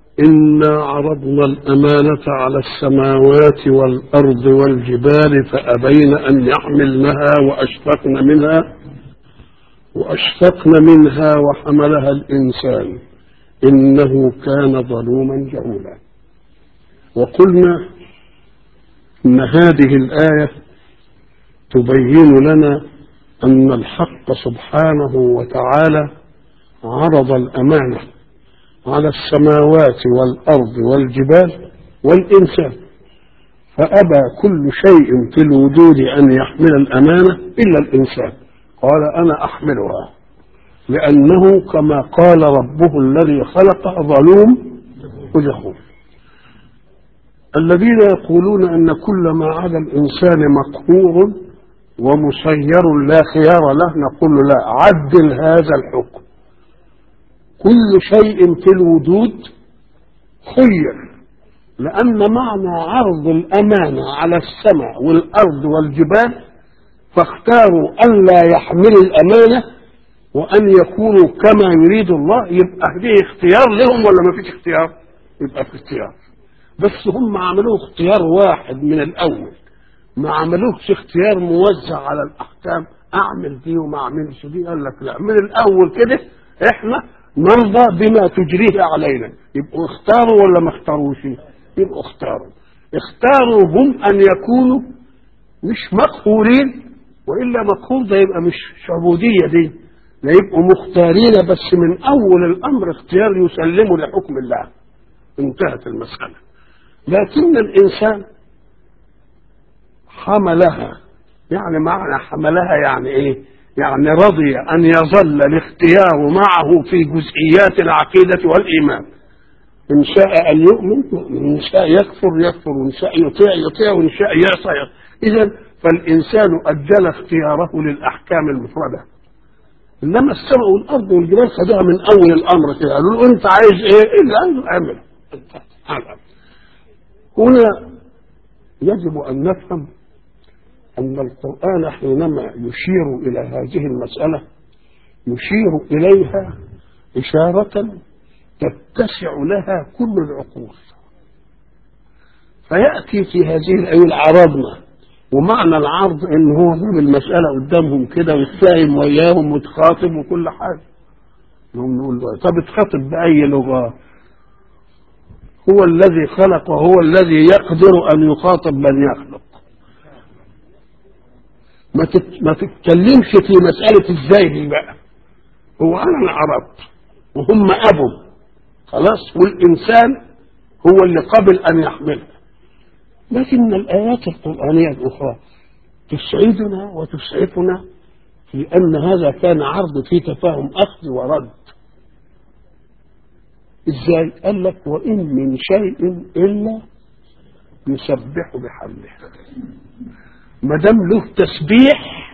إنا عرضنا الأمانة على السماوات والأرض والجبال فأبين أن يحملنها وأشفقن منها وأشفقن منها وحملها الإنسان إنه كان ظلوما جهولا وقلنا إن هذه الآية تبين لنا أن الحق سبحانه وتعالى عرض الأمانة على السماوات والأرض والجبال والإنسان فأبى كل شيء في الوجود أن يحمل الأمانة إلا الإنسان قال أنا أحملها لأنه كما قال ربه الذي خلق ظلوم وجهول الذين يقولون أن كل ما على الإنسان مقهور ومسير لا خيار له نقول له لا عدل هذا الحكم كل شيء في الوجود خير لأن معنى عرض الأمانة على السماء والأرض والجبال فاختاروا أن لا يحملوا الأمانة وأن يكونوا كما يريد الله يبقى دي اختيار لهم ولا ما فيش اختيار؟ يبقى في اختيار بس هم عملوه اختيار واحد من الأول ما عملوش اختيار موزع على الأحكام أعمل دي وما أعملش دي قال لك لا من الأول كده إحنا نرضى بما تجريه علينا يبقوا اختاروا ولا ما اختاروش يبقوا اختاروا اختاروا هم ان يكونوا مش مقهورين والا مقهور ده يبقى مش عبوديه دي لا يبقوا مختارين بس من اول الامر اختيار يسلموا لحكم الله انتهت المساله لكن الانسان حملها يعني معنى حملها يعني ايه يعني رضي أن يظل الاختيار معه في جزئيات العقيدة والإيمان إن شاء أن يؤمن يؤمن إن شاء يكفر يكفر وإن شاء يطيع يطيع وإن شاء يعصى إذا فالإنسان أجل اختياره للأحكام المفردة إنما السماء والأرض والجبال خدوها من أول الأمر كده قالوا له أنت عايز إيه؟ إلا اعمل هنا يجب أن نفهم أن القرآن حينما يشير إلى هذه المسألة يشير إليها إشارة تتسع لها كل العقول فيأتي في هذه الآية عرضنا ومعنى العرض إن هو جاب المسألة قدامهم كده ويتفاهم وياهم وتخاطب وكل حاجة نقوم نقول له طب تخاطب بأي لغة هو الذي خلق وهو الذي يقدر أن يخاطب من يخلق ما ما تتكلمش في مسألة ازاي دي بقى هو أنا عربت وهم أبوا خلاص والإنسان هو اللي قبل أن يحملها لكن الآيات القرآنية الأخرى تسعدنا وتسعفنا في أن هذا كان عرض في تفاهم أخذ ورد ازاي قال لك وإن من شيء إلا يسبح بحمده ما دام له تسبيح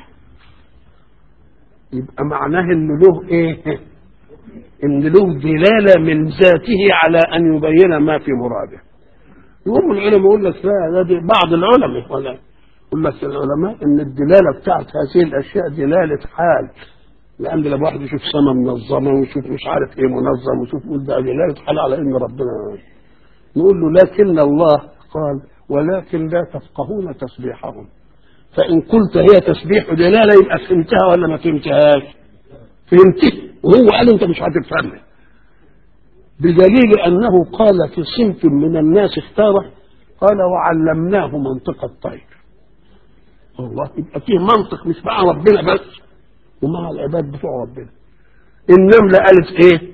يبقى معناه ان له ايه ان له دلاله من ذاته على ان يبين ما في مراده يقوم العلماء يقول لك لا ده بعض العلماء ولا يقول لك العلماء ان الدلاله بتاعت هذه الاشياء دلاله حال لان لما واحد يشوف سما منظمه ويشوف مش عارف ايه منظم ويشوف يقول ده دلاله حال على ان ربنا نقول له لكن الله قال ولكن لا تفقهون تسبيحهم فإن قلت هي تسبيح دلالة يبقى فهمتها ولا ما فهمتهاش فهمتها وهو قال أنت مش هتفهمها بدليل أنه قال في صنف من الناس اختاره قال وعلمناه منطق الطير الله يبقى فيه منطق مش مع ربنا بس ومع العباد بتوع ربنا النملة قالت ايه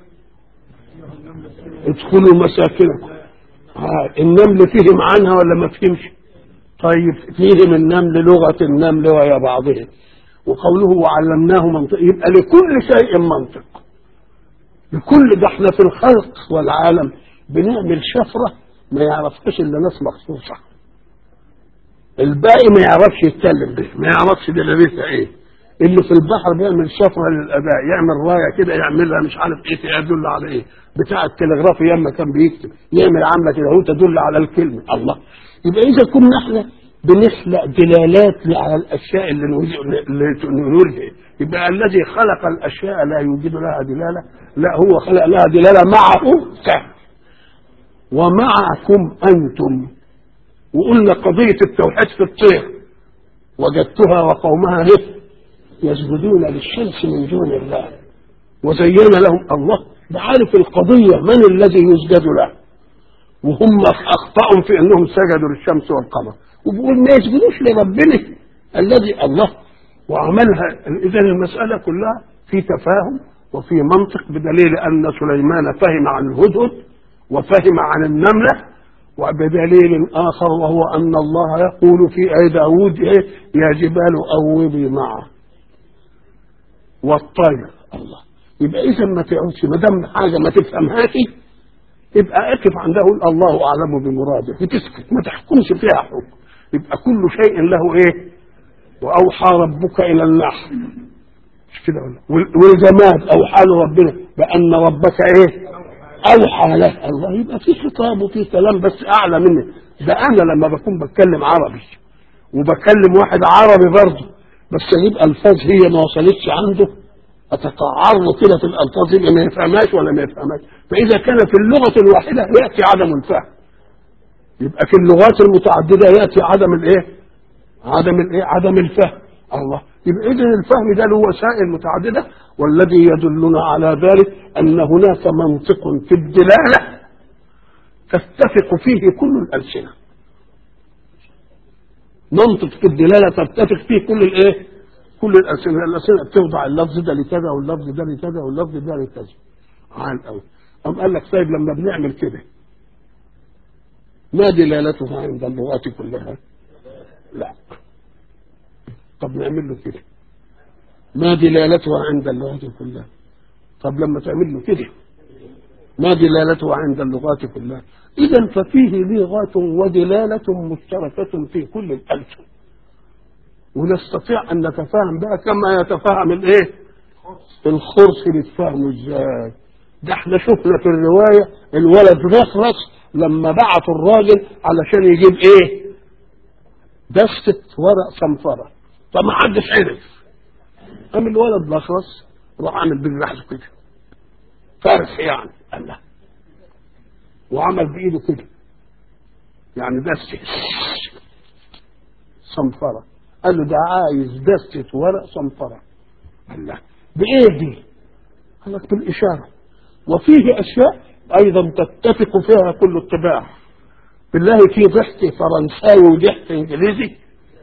ادخلوا مساكنكم آه النمل فهم عنها ولا ما فهمش طيب فيهم النمل لغة النمل ويا بعضهم وقوله وعلمناه منطق يبقى لكل شيء منطق لكل ده احنا في الخلق والعالم بنعمل شفرة ما يعرفش الا ناس مخصوصة الباقي ما يعرفش يتكلم به ما يعرفش دلالتها ايه اللي في البحر بيعمل شفرة للأداء يعمل راية كده يعملها مش عارف ايه تدل على ايه بتاع التلغراف ياما كان بيكتب يعمل عاملة كده هو تدل على الكلمة الله يبقى إذا كنا احنا بنخلق دلالات على الأشياء اللي نريدها يبقى الذي خلق الأشياء لا يوجد لها دلالة لا هو خلق لها دلالة معه كان ومعكم أنتم وقلنا قضية التوحيد في الطير وجدتها وقومها هف يسجدون للشمس من دون الله وزين لهم الله ده عارف القضية من الذي يسجد له وهم أخطأوا في أنهم سجدوا للشمس والقمر وبيقول ما يسجدوش لربنا الذي الله وعملها إذا المسألة كلها في تفاهم وفي منطق بدليل أن سليمان فهم عن الهدهد وفهم عن النملة وبدليل آخر وهو أن الله يقول في آي داود إيه يا جبال أوبي معه والطير الله يبقى إذا ما تقعدش ما دام حاجة ما تفهمهاش يبقى اقف عنده قول الله أعلم بمراده وتسكت ما تحكمش فيها حكم يبقى كل شيء له إيه وأوحى ربك إلى النحل مش كده ولا والجماد أوحى له ربنا بأن ربك إيه أوحى له الله يبقى في خطاب وفي كلام بس أعلى منه ده أنا لما بكون بتكلم عربي وبكلم واحد عربي برضه بس أجيب ألفاظ هي ما وصلتش عنده أتقعر له كده في الألفاظ يبقى ما يفهمهاش ولا ما يفهمهاش فإذا كان في اللغة الواحدة يأتي عدم الفهم يبقى في اللغات المتعددة يأتي عدم الإيه؟ عدم الإيه؟ عدم الفهم الله يبقى إذا الفهم ده له وسائل متعددة والذي يدلنا على ذلك أن هناك منطق في الدلالة تتفق فيه كل الألسنة منطق في الدلالة تتفق فيه كل الإيه؟ كل الألسنة الألسنة بتوضع اللفظ ده لكذا واللفظ ده لكذا واللفظ ده لكذا عال قوي أم قال لك طيب لما بنعمل كده ما دلالتها عند اللغات كلها؟ لا طب نعمل له كده ما دلالتها عند اللغات كلها طب لما تعمل له كده ما دلالتها عند اللغات كلها اذا ففيه لغات ودلاله مشتركه في كل الالسن ونستطيع ان نتفاهم بها كما يتفاهم الايه الخرس بيتفاهموا ازاي ده احنا شفنا في الروايه الولد رخرس لما بعتوا الراجل علشان يجيب ايه دستة ورق صنفرة فما حدش عرف قام الولد الاخرس راح عامل بالرحل كده فرح يعني قال لا وعمل بايده كده يعني دستة صنفرة قال له ده عايز دستة ورق صنفرة قال لا بايه دي؟ قال لك بالاشارة وفيه اشياء ايضا تتفق فيها كل الطباع بالله في ضحك فرنساوي وضحك انجليزي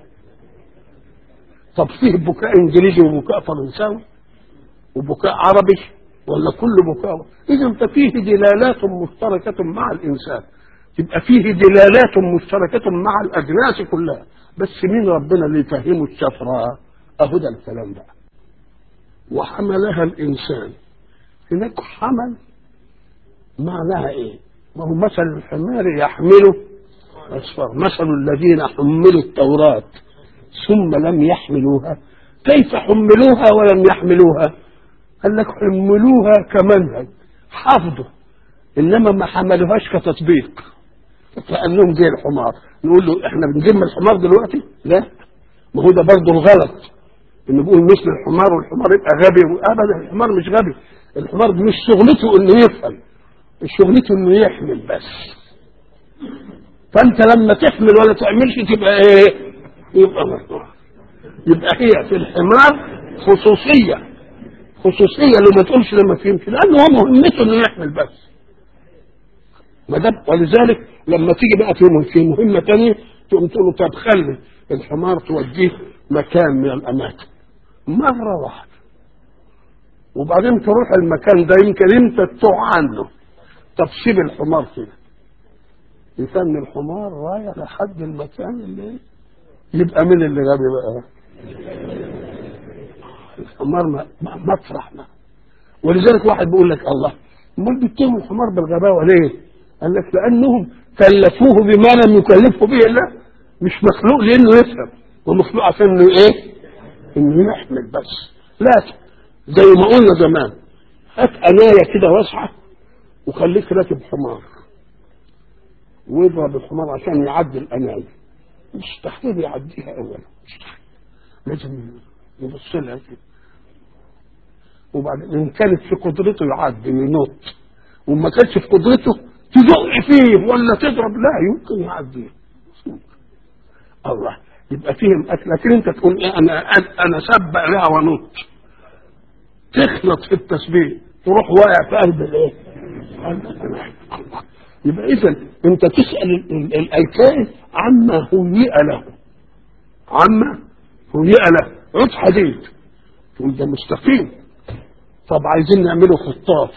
طب فيه بكاء انجليزي وبكاء فرنساوي وبكاء عربي ولا كل بكاء اذا ففيه دلالات مشتركه مع الانسان يبقى فيه دلالات مشتركه مع الاجناس كلها بس مين ربنا اللي يفهمه الشفره اهو ده الكلام ده وحملها الانسان هناك حمل معناها ايه ما هو مثل الحمار يحمله أصفر مثل الذين حملوا التوراة ثم لم يحملوها كيف حملوها ولم يحملوها قال لك حملوها كمنهج حفظوا انما ما حملوهاش كتطبيق كانهم زي الحمار نقول له احنا بنذم الحمار دلوقتي لا ما هو ده برضه الغلط انه بيقول مثل الحمار والحمار يبقى غبي ابدا الحمار مش غبي الحمار مش شغلته انه يفهم شغلته انه يحمل بس فانت لما تحمل ولا تعملش تبقى ايه يبقى مفتوح يبقى هي في الحمار خصوصيه خصوصيه اللي ما تقولش لما فهمش لانه هو مهمته انه يحمل بس ما دام ولذلك لما تيجي بقى في في مهمه ثانيه تقوم تقول له طب خلي الحمار توديه مكان من الاماكن مره واحده وبعدين تروح المكان ده يمكن انت تتوه عنه طب سيب الحمار كده يسمي الحمار رايح لحد المكان اللي يبقى مين اللي غبي بقى الحمار مطرح ما ولذلك واحد بيقول لك الله امال بيتهموا الحمار بالغباوه ليه؟ قال لك لانهم كلفوه بما لم يكلفه به الله مش مخلوق لانه يفهم ومخلوق عشان انه ايه؟ انه يحمل بس لكن زي ما قلنا زمان هات انايه كده واسعه وخليك راكب حمار واضرب الحمار عشان يعدي الانايه مستحيل يعديها اولا مستحيل لازم يبص لها كده وبعدين ان كانت في قدرته يعدي وينط وما كانش في قدرته تزق فيه ولا تضرب لا يمكن يعديه الله يبقى فيهم اكل لكن انت تقول إيه انا انا سبق لها ونط تخلط في التسبيح تروح واقع في قلب الايه؟ الله يبقى اذا انت تسال الكائن عما هيئ له عما هيئ له عود حديد تقول ده مستقيم طب عايزين نعمله خطاف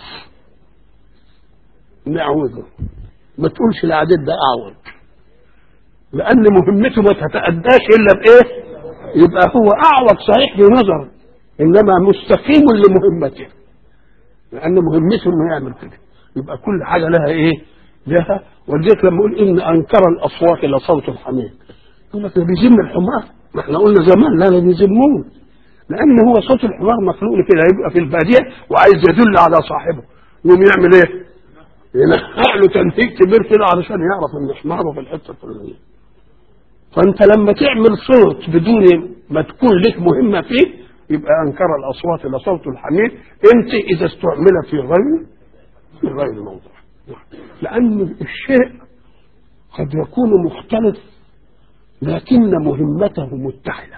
نعوده ما تقولش العديد ده اعوج لان مهمته ما تتأداش الا بايه يبقى هو اعوج صحيح في نظر انما مستقيم لمهمته لان مهمته انه يعمل كده يبقى كل حاجه لها ايه لها ولذلك لما يقول ان انكر الاصوات لصوت الحمير يقول لك ده بيذم الحمار ما احنا قلنا زمان لا لا بيذموه لان هو صوت الحمار مخلوق كده يبقى في الباديه وعايز يدل على صاحبه يقوم يعمل ايه؟ ينحق له تنهيج كبير كده علشان يعرف ان حماره في الحته الفلانيه فانت لما تعمل صوت بدون ما تكون لك مهمه فيه يبقى انكر الاصوات لصوت الحمير انت اذا استعمل في غير في غير موضع لان الشيء قد يكون مختلف لكن مهمته متحده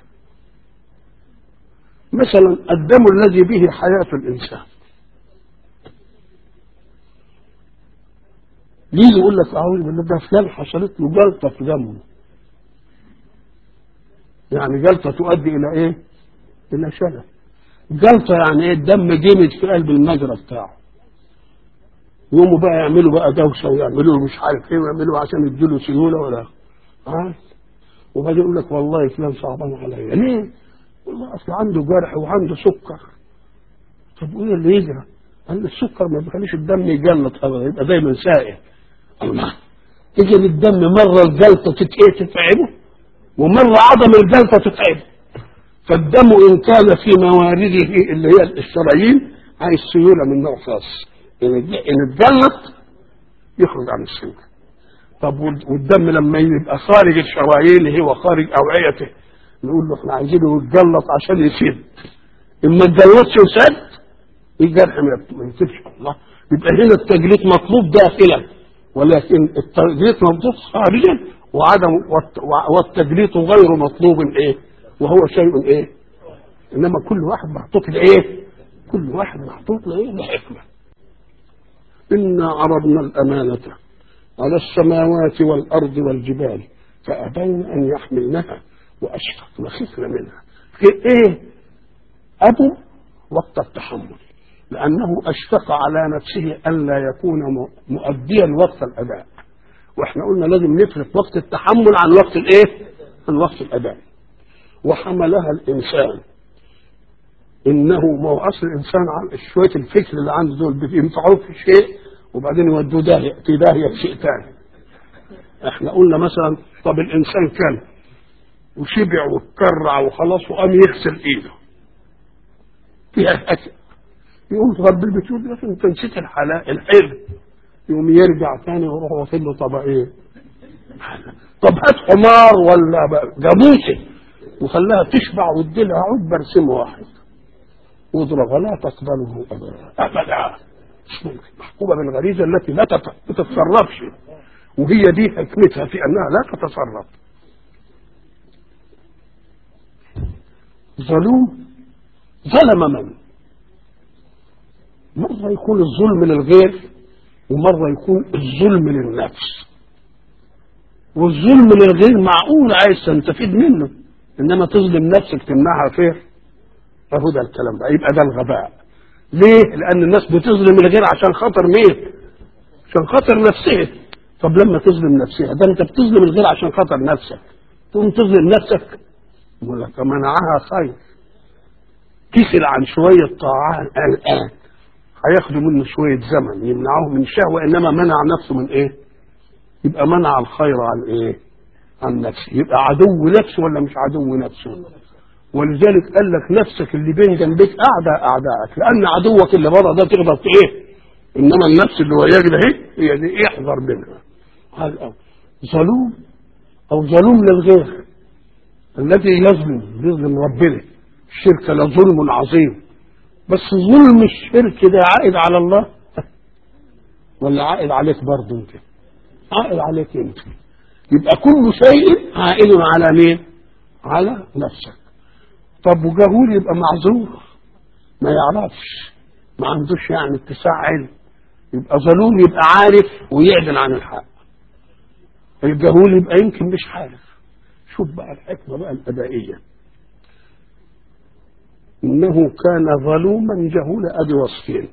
مثلا الدم الذي به حياه الانسان ليه يقول لك اعوذ بالله ده فلان حصلت له جلطه في دمه يعني جلطه تؤدي الى ايه؟ الى شلل جلطه يعني ايه الدم جمد في قلب المجرى بتاعه يقوموا بقى يعملوا بقى دوشه ويعملوا له مش عارف ايه ويعملوا عشان يديله سيوله ولا اه وبعدين يقول لك والله فلان صعبان عليا ليه؟ والله اصل عنده جرح وعنده سكر طب وايه اللي يجرى؟ قال السكر ما بيخليش الدم يجلط ابدا يبقى دايما سائل الله تيجي الدم مره الجلطه تتايه تتعبه ومره عدم الجلطه تتعبه فالدم ان كان في موارده اللي هي الشرايين عايز سيوله من نوع خاص ان اتجلط يخرج عن السيوله طب والدم لما يبقى خارج الشرايين هو خارج اوعيته نقول له احنا عايزينه يتجلط عشان يسد اما اتجلطش وسد الجرح ما يسيبش الله يبقى هنا التجليط مطلوب داخلا ولكن التجليط مطلوب خارجا وعدم والتجليط غير مطلوب ايه وهو شيء ايه انما كل واحد محطوط لايه كل واحد محطوط لايه لحكمه انا عرضنا الامانه على السماوات والارض والجبال فابين ان يحملنها واشفقن وخفن منها في ايه ابوا وقت التحمل لأنه أشفق على نفسه ألا يكون مؤديا وقت الأداء وإحنا قلنا لازم نفرق وقت التحمل عن وقت الإيه؟ عن وقت الأداء وحملها الإنسان إنه ما هو أصل الإنسان عن شوية الفكر اللي عنده دول بينفعوه في شيء وبعدين يودوه داهية في داهية في شيء ثاني إحنا قلنا مثلا طب الإنسان كان وشبع واتكرع وخلاص وقام يغسل إيده فيها أكل يقوم رب البيت يقول لك انت نسيت الحلال الحلم يقوم يرجع تاني ويروح واخد له طبقين طب هات حمار ولا جاموسه وخلاها تشبع وادي لها عود برسم واحد واضربها لا تقبله ابدا ابدا محكومه بالغريزه التي لا تتصرفش وهي دي حكمتها في انها لا تتصرف ظلوم ظلم من مرة يكون الظلم للغير ومرة يكون الظلم للنفس والظلم للغير معقول عايز تستفيد منه انما تظلم نفسك تمنعها خير اهو ده الكلام ده يبقى ده الغباء ليه؟ لان الناس بتظلم الغير عشان خاطر مين؟ عشان خاطر نفسها طب لما تظلم نفسها ده انت بتظلم الغير عشان خاطر نفسك تقوم تظلم نفسك يقول لك منعها خير كسل عن شوية طاعات الآن هياخدوا منه شوية زمن يمنعوه من شهوة إنما منع نفسه من إيه؟ يبقى منع الخير عن إيه؟ عن نفسه يبقى عدو نفسه ولا مش عدو نفسه؟ ولذلك قال لك نفسك اللي بين جنبك أعداء أعدائك لأن عدوك اللي بره ده تقدر في إيه؟ إنما النفس اللي وياك ده هي هي دي احذر منها هذا ظلوم أو ظلوم للغير الذي يظلم يظلم ربنا الشرك لظلم عظيم بس ظلم الشرك ده عائد على الله ولا عائد عليك برضه انت عائد عليك انت يبقى كل شيء عائد على مين على نفسك طب وجهول يبقى معذور ما يعرفش ما عندوش يعني اتساع علم يبقى ظلوم يبقى عارف ويعدل عن الحق الجهول يبقى يمكن مش عارف شوف بقى الحكمة بقى الأدائية إنه كان ظلوما جهولا أدي وصفين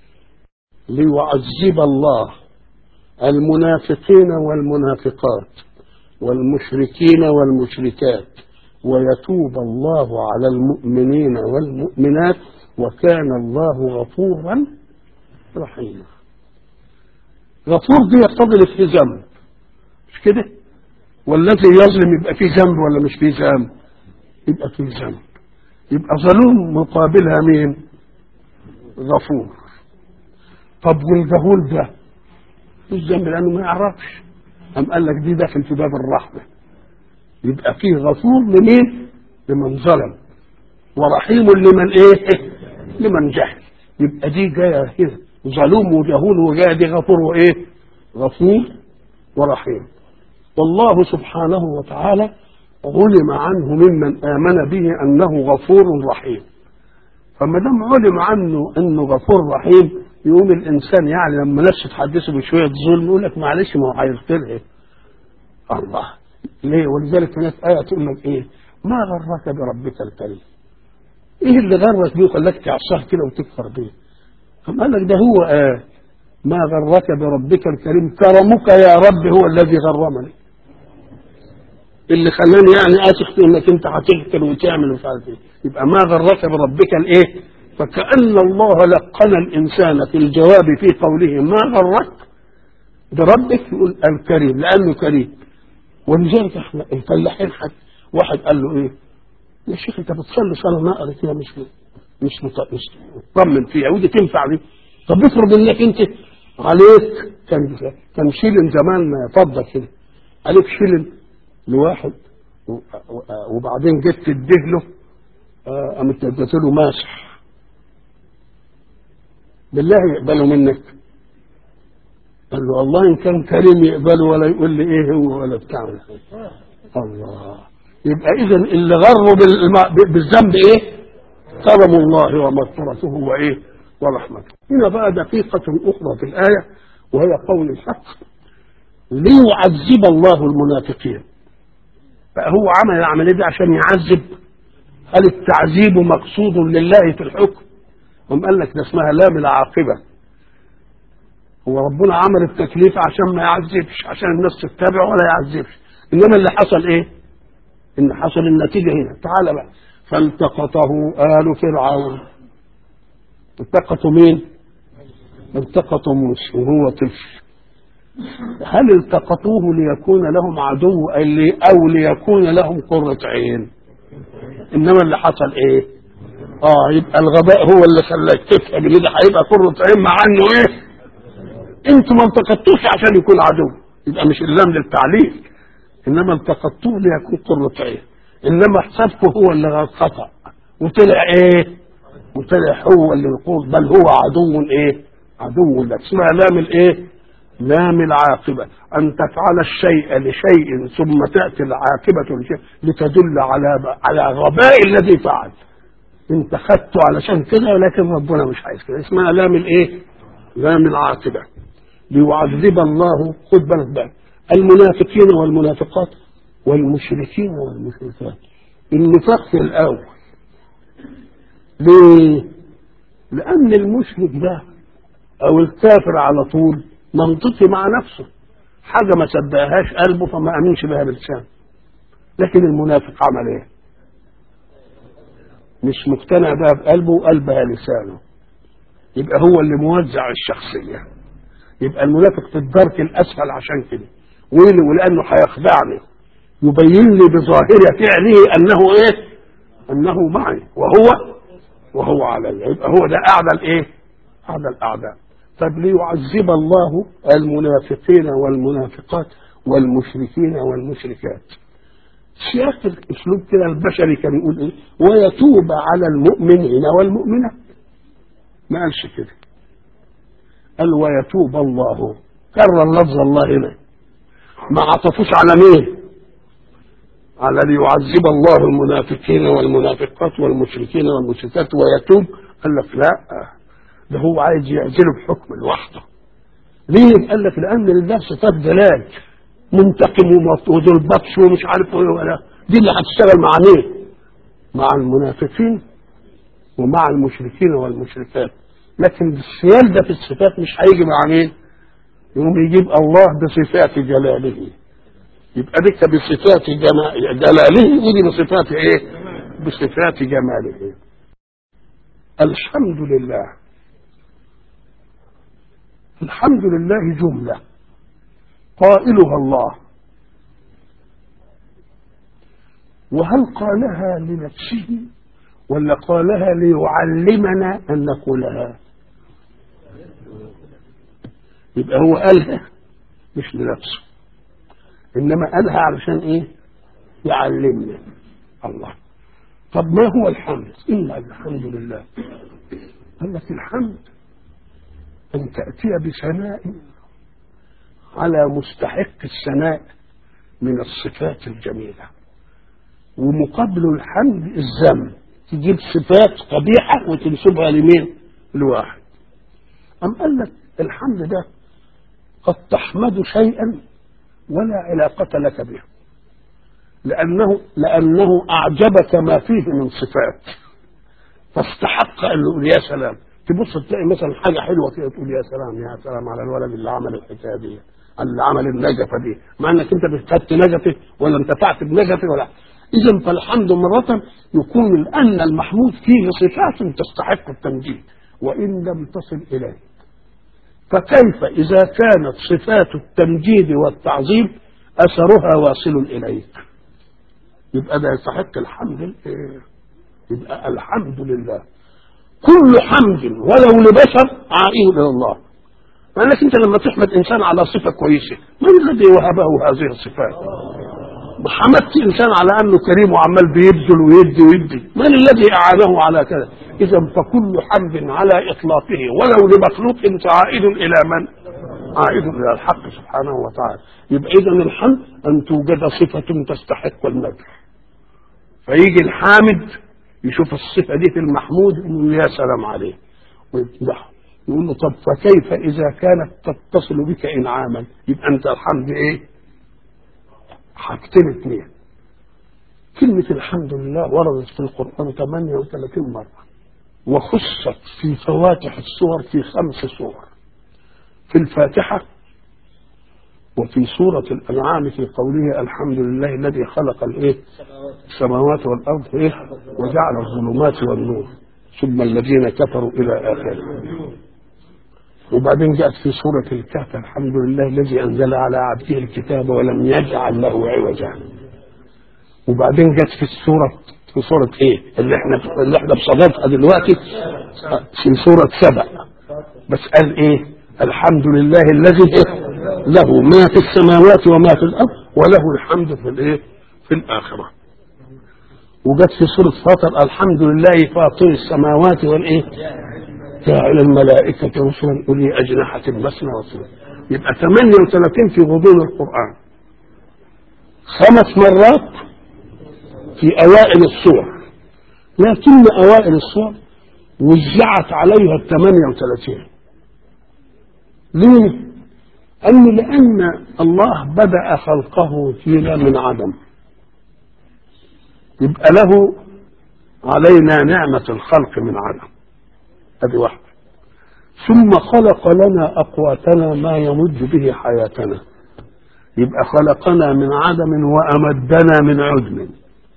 ليعذب الله المنافقين والمنافقات والمشركين والمشركات ويتوب الله على المؤمنين والمؤمنات وكان الله غفورا رحيما غفور دي يقتضي الالتزام مش كده والذي يظلم يبقى فيه ذنب ولا مش فيه ذنب يبقى فيه ذنب يبقى ظلوم مقابلها مين غفور طب والجهول ده مش ذنب لانه ما يعرفش أم قال لك دي داخل في باب الرحمه يبقى فيه غفور لمين لمن ظلم ورحيم لمن ايه لمن جهل يبقى دي جايه هنا ظلوم وجهول وجايه دي غفور وايه غفور ورحيم والله سبحانه وتعالى علم عنه ممن آمن به أنه غفور رحيم فما دام علم عنه أنه غفور رحيم يقوم الإنسان يعني لما نفسه تحدثه بشوية ظلم يقول لك معلش ما هو هيغفرها الله ليه ولذلك هناك آية تقول لك إيه ما غرك بربك الكريم إيه اللي غرك بيه وخلاك تعصاه كده وتكفر بيه قام قال لك ده هو آه ما غرك بربك الكريم كرمك يا رب هو الذي غرمني اللي خلاني يعني اثق في انك انت هتغفر وتعمل ومش عارف ايه يبقى ما غرك بربك الايه فكأن الله لقن الانسان في الجواب في قوله ما غرك بربك يقول الكريم لانه كريم ولذلك احنا الفلاحين حد واحد قال له ايه يا شيخ انت بتصلي صلاه نقر كده مش مش مش مطمن فيها ودي تنفع دي طب افرض انك انت عليك كان كان شيلن زمان فضه كده عليك شيلن لواحد وبعدين جيت تديه له قامت اديت له ماسح بالله يقبله منك قال له الله ان كان كريم يقبله ولا يقول لي ايه هو ولا بتاع الله يبقى اذا اللي غره بالذنب ايه كرم الله ومغفرته وايه ورحمته هنا بقى دقيقة أخرى في الآية وهي قول الحق ليعذب الله المنافقين فهو عمل العملية دي عشان يعذب هل التعذيب مقصود لله في الحكم هم قال لك ده اسمها لام العاقبة هو ربنا عمل التكليف عشان ما يعذبش عشان الناس تتبع ولا يعذبش انما اللي حصل ايه ان حصل النتيجة هنا تعال بقى فالتقطه آل فرعون التقطوا مين التقطوا موسى وهو طفل هل التقطوه ليكون لهم عدو او ليكون لهم قرة عين انما اللي حصل ايه اه يبقى الغباء هو اللي خلاك تفهم ان ده هيبقى قرة عين مع انه ايه انتوا ما التقطوش عشان يكون عدو يبقى مش اللام للتعليل انما التقطوه ليكون قرة عين انما حسابكم هو اللي خطأ وطلع ايه وطلع هو اللي يقول بل هو عدو ايه عدو لك اسمها لام الايه لام العاقبة أن تفعل الشيء لشيء ثم تأتي العاقبة لشيء لتدل على على غباء الذي فعل انت خدته علشان كده ولكن ربنا مش عايز كده اسمها لام الايه لام العاقبة ليعذب الله خد بالك بقى المنافقين والمنافقات والمشركين والمشركات النفاق في الأول ليه؟ لأن المشرك ده أو الكافر على طول منطقي مع نفسه حاجة ما صدقهاش قلبه فما أمنش بها بلسانه لكن المنافق عمل إيه؟ مش مقتنع بها بقلبه وقلبها لسانه يبقى هو اللي موزع الشخصية يبقى المنافق في الدرك الأسفل عشان كده ولأنه هيخدعني يبين لي بظاهر فعله أنه إيه؟ أنه معي وهو وهو علي يبقى هو ده أعلى الإيه؟ أعلى الأعداء طب ليعذب الله المنافقين والمنافقات والمشركين والمشركات سياق الاسلوب كده البشري كان يقول ايه ويتوب على المؤمنين والمؤمنات ما قالش كده قال ويتوب الله كرر لفظ الله هنا ما عطفوش على مين على ليعذب الله المنافقين والمنافقات والمشركين والمشركات ويتوب قال لك لا ده هو عايز يعزله بحكم لوحده ليه قال لك لان لله صفات جلال منتقم وذو البطش ومش عارف ايه ولا دي اللي هتشتغل مع مين مع المنافقين ومع المشركين والمشركات لكن السيادة في الصفات مش هيجي مع مين يقوم يجيب الله بصفات جلاله يبقى ديك بصفات جلاله ودي بصفات ايه بصفات جماله الحمد لله الحمد لله جملة قائلها الله وهل قالها لنفسه ولا قالها ليعلمنا أن نقولها يبقى هو قالها مش لنفسه إنما قالها علشان إيه يعلمنا الله طب ما هو الحمد إلا الحمد لله قال لك الحمد أن تأتي بثناء على مستحق الثناء من الصفات الجميلة ومقابل الحمد الذم تجيب صفات قبيحة وتنسبها لمين؟ لواحد أم قال لك الحمد ده قد تحمد شيئا ولا علاقة لك به لأنه لأنه أعجبك ما فيه من صفات فاستحق أن يقول يا سلام تبص تلاقي مثلا حاجة حلوة كده تقول يا سلام يا سلام على الولد اللي عمل الحكاية دي اللي عمل النجفة دي مع انك انت خدت نجفة ولا انتفعت بنجفة ولا اذا فالحمد مرة يكون ان المحمود فيه صفات تستحق التمجيد وان لم تصل اليه فكيف اذا كانت صفات التمجيد والتعظيم اثرها واصل اليك يبقى ده يستحق الحمد يبقى الحمد لله كل حمد ولو لبشر عائد الى الله لانك انت لما تحمد انسان على صفه كويسه من الذي وهبه هذه الصفات حمدت انسان على انه كريم وعمال بيبذل ويدي ويدي من الذي اعانه على كذا اذا فكل حمد على اطلاقه ولو لمخلوق عائد الى من عائد الى الحق سبحانه وتعالى يبقى اذا الحمد ان توجد صفه تستحق المدح فيجي الحامد يشوف الصفه دي في المحمود يقول يا سلام عليه ويمدحه يقول له طب فكيف اذا كانت تتصل بك انعاما يبقى انت الحمد ايه حاجتين اثنين كلمة الحمد لله وردت في القرآن 38 مرة وخصت في فواتح السور في خمس سور في الفاتحة وفي سورة الأنعام في قوله الحمد لله الذي خلق الإيه؟ السماوات والأرض إيه؟ وجعل الظلمات والنور ثم الذين كفروا إلى آخره وبعدين جاءت في سورة الكهف الحمد لله الذي أنزل على عبده الكتاب ولم يجعل له عوجا وبعدين جت في السورة في سورة إيه؟ اللي احنا اللي احنا بصددها دلوقتي في سورة سبع بس قال إيه؟ الحمد لله الذي إيه؟ له ما في السماوات وما في الأرض وله الحمد في الإيه؟ في الآخرة وجت في سورة فاطر الحمد لله فاطر السماوات والإيه؟ جاعل الملائكة رسلا أولي أجنحة مثنى وثلاث يبقى 38 في غضون القرآن خمس مرات في أوائل السور لكن أوائل السور وزعت عليها ال 38 ليه؟ قال لأن الله بدأ خلقه فينا من عدم يبقى له علينا نعمة الخلق من عدم هذه واحدة ثم خلق لنا أقواتنا ما يمد به حياتنا يبقى خلقنا من عدم وأمدنا من عدم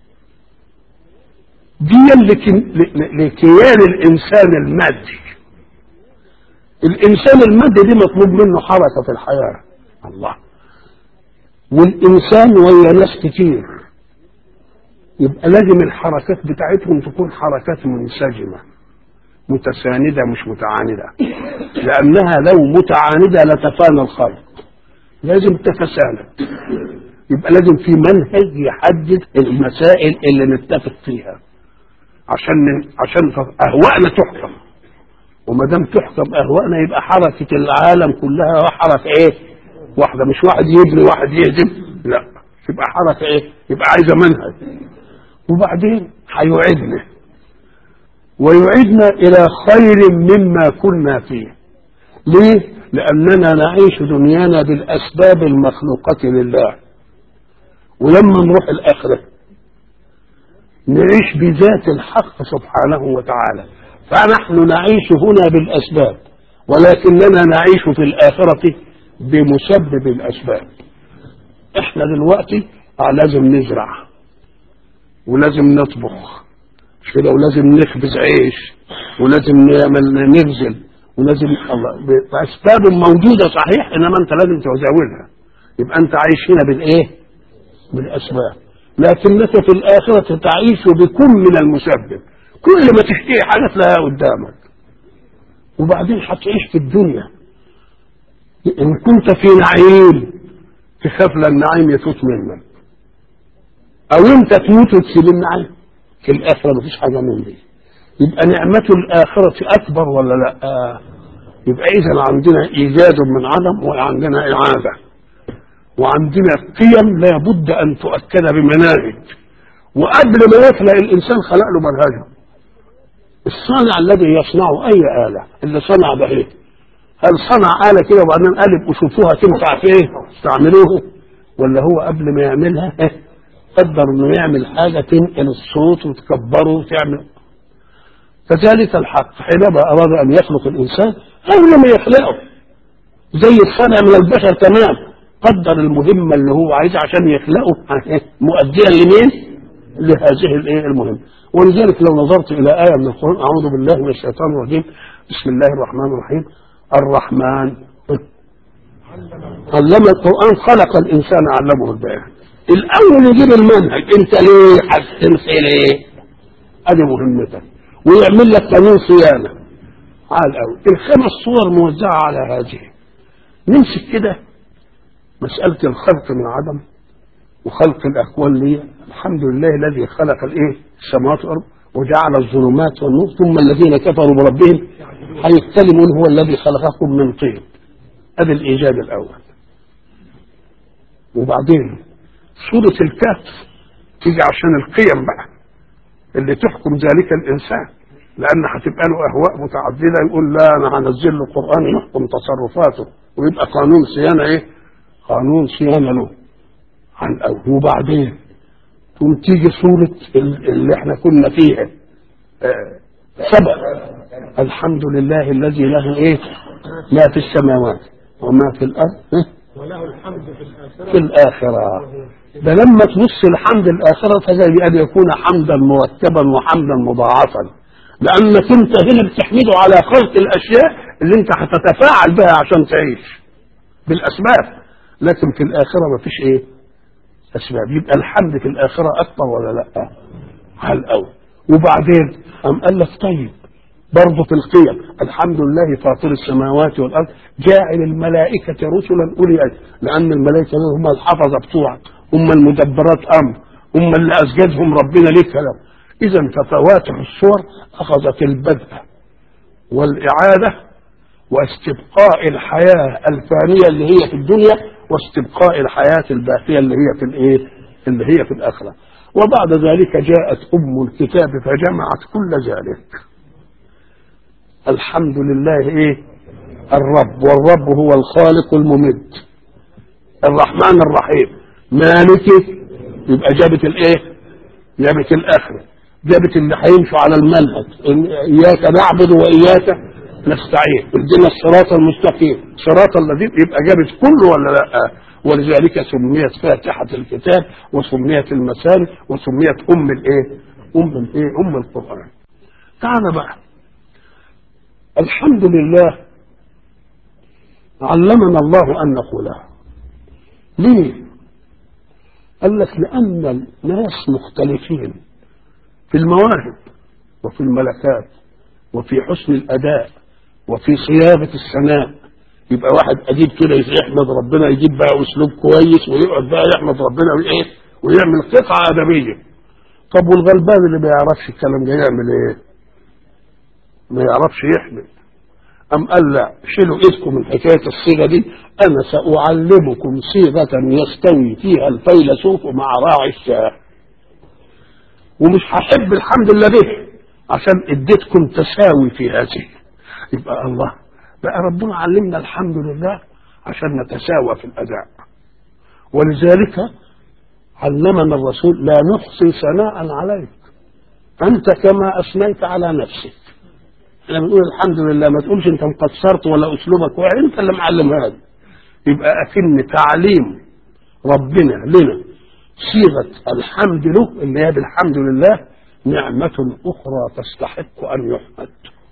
دي لكيان الإنسان المادي الإنسان المادي دي مطلوب منه حركة في الحياة الله والإنسان ويا ناس كتير يبقى لازم الحركات بتاعتهم تكون حركات منسجمه متساندة مش متعاندة لأنها لو متعاندة لتفانى الخلق لازم تتساند يبقى لازم في منهج يحدد المسائل اللي نتفق فيها عشان عشان أهوائنا تحكم وما دام تحكم اهوائنا يبقى حركه العالم كلها حركه ايه؟ واحده مش واحد يبني واحد يهدم لا تبقى حركه ايه؟ يبقى عايزه منهج وبعدين هيعيدنا ويعيدنا الى خير مما كنا فيه ليه؟ لاننا نعيش دنيانا بالاسباب المخلوقه لله ولما نروح الاخره نعيش بذات الحق سبحانه وتعالى فنحن نعيش هنا بالاسباب ولكننا نعيش في الاخره بمسبب الاسباب احنا دلوقتي لازم نزرع ولازم نطبخ مش كده ولازم نخبز عيش ولازم نعمل نغزل ولازم الله باسباب موجوده صحيح انما انت لازم تزاولها يبقى انت عايش هنا بالايه؟ بالاسباب لكنك في الآخرة تعيش بكل من المسبب كل ما تشتهي حاجة تلاقيها قدامك وبعدين هتعيش في الدنيا إن كنت في نعيم تخاف النعيم يفوت منك أو أنت تموت وتسيب النعيم في الآخرة مفيش حاجة من دي يبقى نعمة الآخرة أكبر ولا لا؟ آه. يبقى إذا عندنا إيجاد من عدم وعندنا إعادة وعندنا قيم لابد ان تؤكد بمناهج وقبل ما يخلق الانسان خلق له منهجه الصانع الذي يصنع اي اله اللي صنع ده ايه هل صنع اله كده وبعدين قال ابقوا شوفوها تنفع في ايه استعملوها ولا هو قبل ما يعملها قدر انه يعمل حاجه تنقل الصوت وتكبره وتعمل كذلك الحق حينما اراد ان يخلق الانسان قبل ما يخلقه زي الصانع من البشر تمام قدر المهمة اللي هو عايزها عشان يخلقه مؤديا لمين؟ لهذه الايه المهمة ولذلك لو نظرت إلى آية من القرآن أعوذ بالله من الشيطان الرجيم بسم الله الرحمن الرحيم الرحمن علم القرآن خلق الإنسان علمه البيان الأول يجيب المنهج أنت ليه هتنسى ليه؟ أدي مهمتك ويعمل لك قانون صيانة على الأول الخمس صور موزعة على هذه نمسك كده مسألة الخلق من عدم وخلق الأكوان لي الحمد لله الذي خلق الإيه السماوات والأرض وجعل الظلمات والنور ثم الذين كفروا بربهم هيتكلمون هو الذي خلقكم من طين هذا الإيجاد الأول وبعدين سورة الكهف تيجي عشان القيم بقى اللي تحكم ذلك الإنسان لأن هتبقى له أهواء متعددة يقول لا أنا هنزل له قرآن يحكم تصرفاته ويبقى قانون صيانة إيه؟ قانون صيانة له عن الأول وبعدين تقوم تيجي صورة اللي احنا كنا فيها آه سبع الحمد لله الذي له ايه ما في السماوات وما في الأرض إيه؟ وله الحمد في الآخرة في الآخرة ده لما تبص الحمد الآخرة فزي بأن يكون حمدا مرتبا وحمدا مضاعفا لأنك أنت هنا بتحمده على خلق الأشياء اللي أنت هتتفاعل بها عشان تعيش بالأسباب لكن في الآخرة ما فيش إيه أسباب يبقى الحمد في الآخرة أكبر ولا لا على الأول وبعدين أم قال لك طيب برضه في القيم الحمد لله فاطر السماوات والأرض جاعل الملائكة رسلا أولي أجل لأن الملائكة هم الحفظة بتوعك هم المدبرات أمر هم اللي أسجدهم ربنا ليه كلام إذا ففواتح الصور أخذت البدء والإعادة واستبقاء الحياة الفانية اللي هي في الدنيا واستبقاء الحياة الباقية اللي هي في الإيه؟ اللي هي في الآخرة وبعد ذلك جاءت أم الكتاب فجمعت كل ذلك الحمد لله إيه؟ الرب والرب هو الخالق الممد الرحمن الرحيم مالك يبقى جابت الإيه؟ جابت الآخرة جابت اللي هيمشوا على المنهج إياك نعبد وإياك نستعين اهدنا الصراط المستقيم صراط الذين يبقى جابت كله ولا لا ولذلك سميت فاتحة الكتاب وسميت المثاني وسميت أم الإيه؟ أم الإيه؟ أم القرآن. تعال بقى. الحمد لله علمنا الله أن نقولها. ليه؟ قال لك لأن الناس مختلفين في المواهب وفي الملكات وفي حسن الأداء وفي صياغة الثناء يبقى واحد أديب كده يحمد ربنا يجيب بقى أسلوب كويس ويقعد بقى يحمد ربنا وإيه ويعمل قطعة أدبية طب والغلبان اللي ما يعرفش الكلام ده يعمل إيه؟ ما يعرفش يحمد أم قال لا شيلوا إيدكم من حكاية الصيغة دي أنا سأعلمكم صيغة يستوي فيها الفيلسوف مع راعي الشاه ومش هحب الحمد لله به عشان اديتكم تساوي في هذه يبقى الله بقى ربنا علمنا الحمد لله عشان نتساوى في الأداء ولذلك علمنا الرسول لا نحصي ثناء عليك أنت كما أثنيت على نفسك احنا بنقول الحمد لله ما تقولش انت مقصرت ولا اسلوبك واحد انت اللي معلم هذا يبقى اكن تعليم ربنا لنا صيغه الحمد له اللي هي بالحمد لله نعمة أخرى تستحق أن يحمد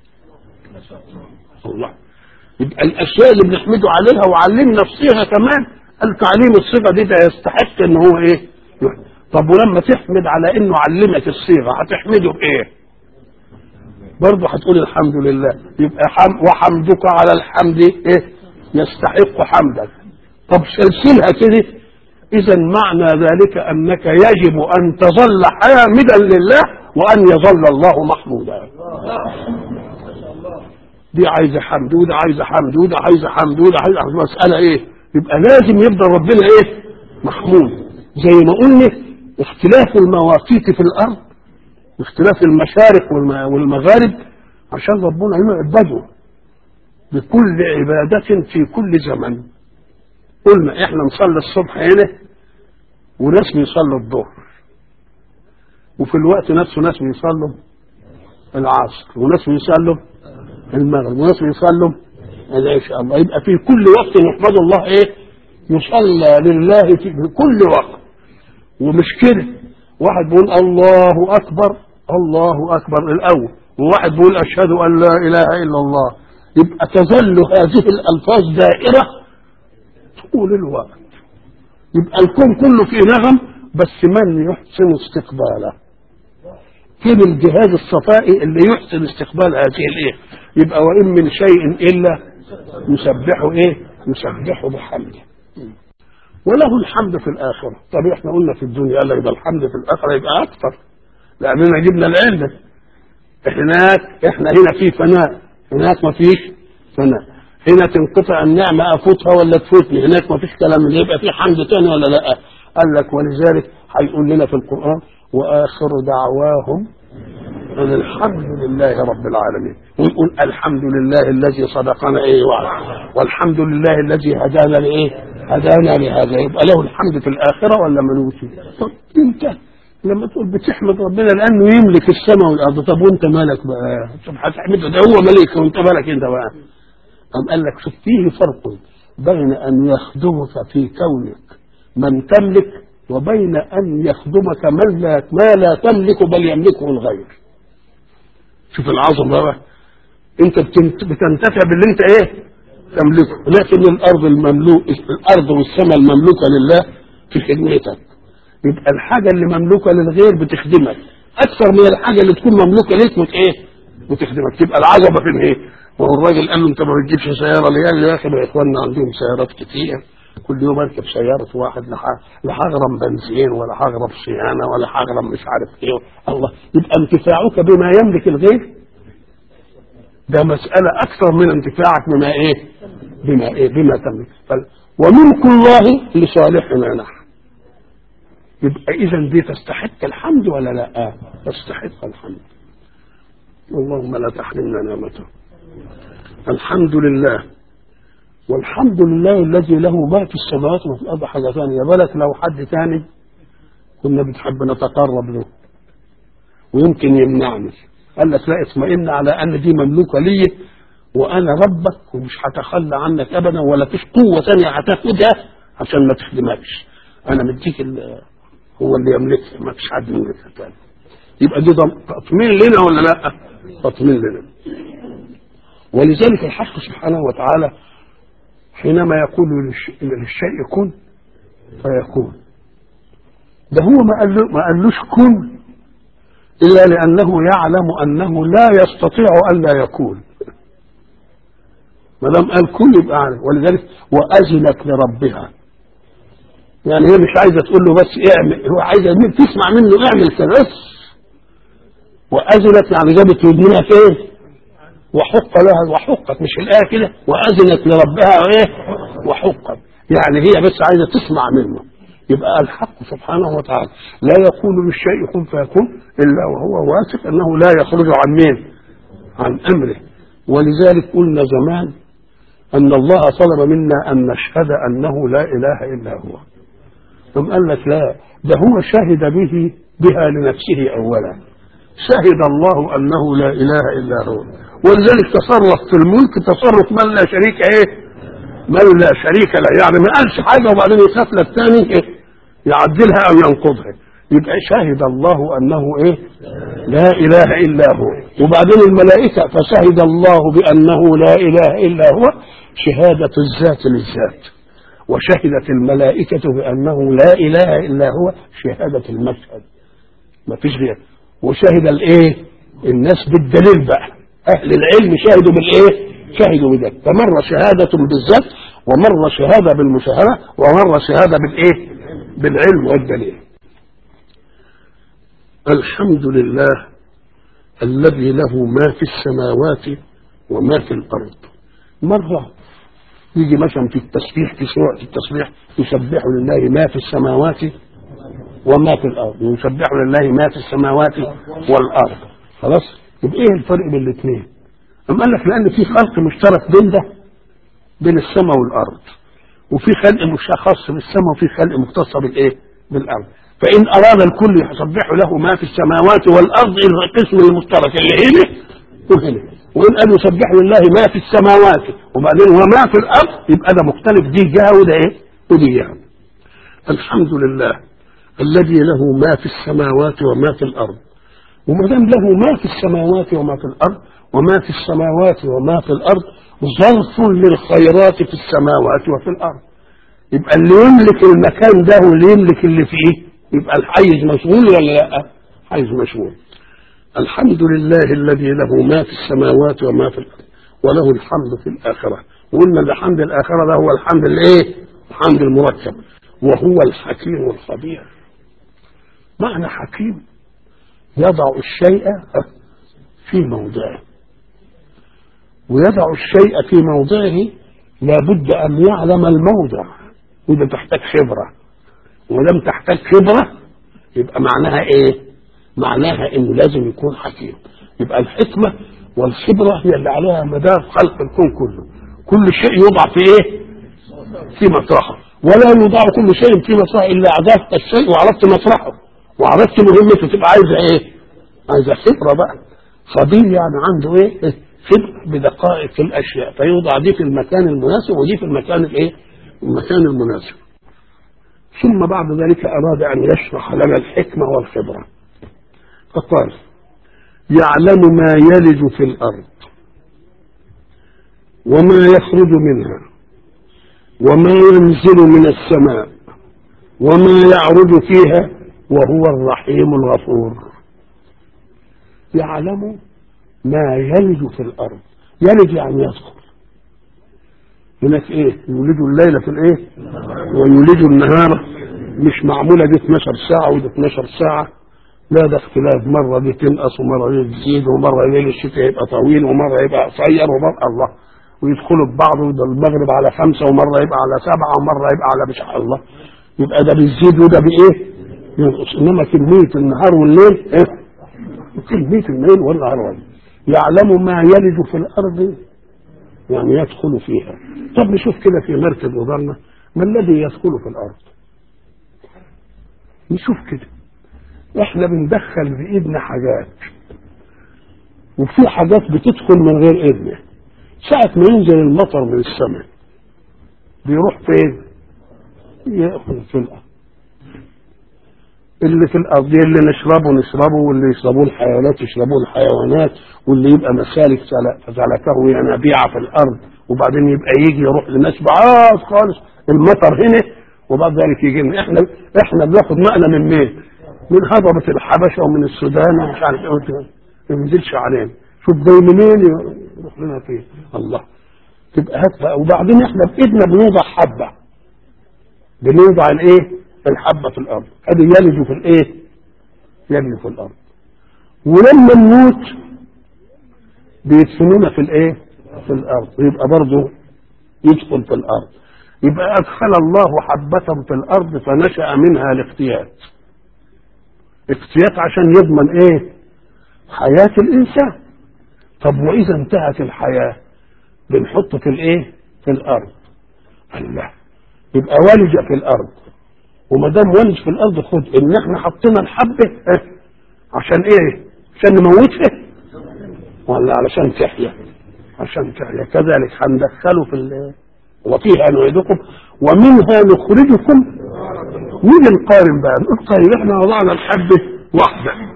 الله يبقى الأشياء اللي بنحمده عليها وعلمنا الصيغة كمان التعليم الصيغة دي ده يستحق إن هو إيه؟ يحمد. طب ولما تحمد على إنه علمك الصيغة هتحمده بإيه؟ برضه هتقول الحمد لله يبقى حم وحمدك على الحمد ايه يستحق حمدك طب سلسلها كده اذا معنى ذلك انك يجب ان تظل حامدا لله وان يظل الله محمودا دي عايزه حمد وده عايزه حمد وده عايزه حمد وده عايزه حمد. مساله ايه يبقى لازم يفضل ربنا ايه محمود زي ما قلنا اختلاف المواقيت في الارض باختلاف المشارق والم- والمغارب عشان ربنا يعبده بكل عبادة في كل زمن قلنا احنا نصلي الصبح هنا وناس بيصلوا الظهر وفي الوقت نفسه ناس بيصلوا العصر وناس بيصلوا المغرب وناس بيصلوا العشاء الله يبقى في كل وقت نحمد الله ايه يصلى لله في كل وقت ومش كده واحد بيقول الله اكبر الله اكبر الاول وواحد بيقول اشهد ان لا اله الا الله يبقى تظل هذه الالفاظ دائره طول الوقت يبقى الكون كله فيه نغم بس من يحسن استقباله فين الجهاز الصفائي اللي يحسن استقبال هذه الايه يبقى وان من شيء الا يسبحه ايه يسبحه بحمده وله الحمد في الآخرة طب احنا قلنا في الدنيا قال لك ده الحمد في الآخرة يبقى أكثر لأننا جبنا العلة هناك احنا هنا في فناء هناك ما فيش فناء هنا تنقطع النعمة أفوتها ولا تفوتني هناك ما فيش كلام من يبقى في حمد تاني ولا لا قال لك ولذلك هيقول لنا في القرآن وآخر دعواهم أن الحمد لله رب العالمين ونقول الحمد لله الذي صدقنا ايه وعد والحمد لله الذي هدانا لايه هدانا لهذا يبقى له الحمد في الآخرة ولا ملوش طب انت لما تقول بتحمد ربنا لأنه يملك السماء والأرض طب وانت مالك بقى طب هتحمده ده هو ملك وانت مالك انت بقى أم قال لك شوف فيه فرق بين أن يخدمك في كونك من تملك وبين أن يخدمك من لا ما لا تملك بل يملكه الغير شوف العظمة بقى انت بتنت- بتنتفع باللي انت ايه تملكه لكن الارض المملوك الارض والسماء المملوكه لله في خدمتك يبقى الحاجه اللي مملوكه للغير بتخدمك اكثر من الحاجه اللي تكون مملوكه ليك مت ايه بتخدمك تبقى العظمه فين ايه ما هو الراجل قال له انت ما بتجيبش سياره ليه قال له يا اخي يا اخواننا عندهم سيارات كتير كل يوم اركب سياره واحد لا ح- لا هغرم بنزين ولا هغرم صيانه ولا هغرم مش عارف ايه الله يبقى انتفاعك بما يملك الغير ده مسألة أكثر من انتفاعك بما إيه؟ بما إيه؟ بما تملك فل- وملك الله لصالحنا نحن يبقى إذا دي تستحق الحمد ولا لا؟ تستحق الحمد اللهم لا تحرمنا نعمته الحمد لله والحمد لله الذي له ما في السماوات وفي الأرض حاجة ثانية بالك لو حد ثاني كنا بنحب نتقرب له ويمكن يمنعني قال لك لا اطمئن على ان دي مملوكه لي وانا ربك ومش هتخلى عنك ابدا ولا فيش قوه ثانيه هتاخدها عشان ما تخدمكش انا مديك ال- هو اللي يملكها ما فيش حد يملكها تاني يبقى دي ضم- تطمين لنا ولا لا؟ تطمين لنا ولذلك الحق سبحانه وتعالى حينما يقول للش- للشيء كن فيكون ده هو ما قال له ما قالوش كن إلا لأنه يعلم أنه لا يستطيع أن لا يكون ما دام قال كن يبقى عارف ولذلك وأذنت لربها يعني هي مش عايزة تقول له بس اعمل هو عايزة مين تسمع منه اعمل كده بس وأذنت يعني جابت ودنها فين؟ وحق لها وحقت مش الآية كده وأذنت لربها وإيه وحقت يعني هي بس عايزة تسمع منه يبقى الحق سبحانه وتعالى لا يقول للشيء كن فيكون إلا وهو واثق أنه لا يخرج عن مين عن أمره ولذلك قلنا زمان أن الله طلب منا أن نشهد أنه لا إله إلا هو ثم قال لك لا ده هو شهد به بها لنفسه أولا شهد الله أنه لا إله إلا هو ولذلك تصرف في الملك تصرف من لا شريك إيه من لا شريك له يعني ما قالش حاجة وبعدين يخاف للثاني إيه يعدلها أو ينقضها يبقى شهد الله أنه إيه لا إله إلا هو وبعدين الملائكة فشهد الله بأنه لا إله إلا هو شهادة الذات للذات وشهدت الملائكة بأنه لا إله إلا هو شهادة المشهد ما فيش غير وشهد الإيه الناس بالدليل بقى أهل العلم شهدوا بالإيه شهدوا بذلك فمرة شهادة بالذات ومرة شهادة بالمشاهدة ومرة شهادة بالإيه بالعلم والدليل الحمد لله الذي له ما في السماوات وما في الأرض مرة يجي مثلا في التسبيح في سورة التسبيح يسبح لله ما في السماوات وما في الأرض يسبح لله ما في السماوات والأرض خلاص يبقى ايه الفرق بين الاثنين أم قال لك لأن في خلق مشترك بين ده بين السماء والأرض وفي خلق مش خاص بالسماء وفي خلق مختص بالايه بالأرض فإن أراد الكل يسبح له ما في السماوات والأرض القسم المشترك اللي هنا وهنا وإن قال يسبح لله ما في السماوات وبعدين وما في الأرض يبقى ده مختلف دي جهة وده إيه ودي جهة الحمد لله الذي له ما في السماوات وما في الأرض وما دام له ما في السماوات وما في الأرض وما في السماوات وما في الأرض ظرف للخيرات في السماوات وفي الأرض يبقى اللي يملك المكان ده واللي يملك اللي فيه يبقى الحيز مشغول ولا لا حيز مشغول الحمد لله الذي له ما في السماوات وما في الأرض وله الحمد في الآخرة وقلنا ده حمد الآخرة ده هو الحمد الايه الحمد المركب وهو الحكيم الخبير معنى حكيم يضع الشيء في موضعه ويضع الشيء في موضعه لابد أن يعلم الموضع وده تحتاج خبرة ولم تحتاج خبرة يبقى معناها ايه معناها انه لازم يكون حكيم يبقى الحكمة والخبرة هي اللي عليها مدار خلق الكون كله كل شيء يوضع في ايه في مطرحه ولا يوضع كل شيء في مطرحه الا عرفت الشيء وعرفت مطرحه وعرفت مهمته تبقى عايزه ايه عايزه خبرة بقى خبير يعني عنده ايه خبرة بدقائق الاشياء فيوضع دي في المكان المناسب ودي في المكان الايه المكان المناسب ثم بعد ذلك أراد أن يشرح لنا الحكمة والخبرة فقال يعلم ما يلج في الأرض وما يخرج منها وما ينزل من السماء وما يعرج فيها وهو الرحيم الغفور يعلم ما يلج في الأرض يلج يعني يدخل هناك ايه يولد الليل في الايه ويولد النهار مش معمولة دي 12 ساعة ودي 12 ساعة لا ده اختلاف مرة دي تنقص ومرة دي تزيد ومرة ليل الشتاء يبقى طويل ومرة يبقى قصير ومرة الله ويدخلوا ببعض وده المغرب على خمسة ومرة يبقى على سبعة ومرة يبقى على مش الله يبقى ده بيزيد وده بإيه؟ ينقص إنما كمية النهار والليل إيه؟ كمية الليل والنهار يعلم ما يلج في الأرض يعني يدخل فيها طب نشوف كده في مركز نظرنا ما الذي يدخل في الارض نشوف كده احنا بندخل بايدنا حاجات وفي حاجات بتدخل من غير ايدنا ساعة ما ينزل المطر من السماء بيروح فين يأخذ في الأرض اللي في الأرض اللي نشربه نشربه واللي يشربوه الحيوانات يشربوه الحيوانات واللي يبقى مسالك سلكه ينابيع في الأرض وبعدين يبقى يجي يروح لناس بعاد خالص المطر هنا وبعد ذلك يجي لنا احنا احنا بناخد مقلة من مين؟ من هضبة الحبشة ومن السودان ومش عارف ايه ما ينزلش علينا شوف جاي منين يروح لنا فين الله تبقى هات بقى وبعدين احنا بايدنا بنوضع حبة بنوضع الايه؟ الحبة في الأرض هذه يلج في الإيه يلج في الأرض ولما نموت بيدفنونا في الايه في الارض يبقى برضه يدخل في الارض يبقى ادخل الله حبة في الارض فنشأ منها الاختيات اختيات عشان يضمن ايه حياة الانسان طب واذا انتهت الحياة بنحطه في الايه في الارض الله يبقى ولج في الارض وما دام ولج في الارض خد ان احنا حطينا الحبة إيه؟ عشان ايه عشان نموتها ولا علشان تحيا عشان تحيا كذلك هندخله في ال وفيها نعيدكم ومنها نخرجكم مين القارن بقى نقول طيب احنا وضعنا الحبة واحدة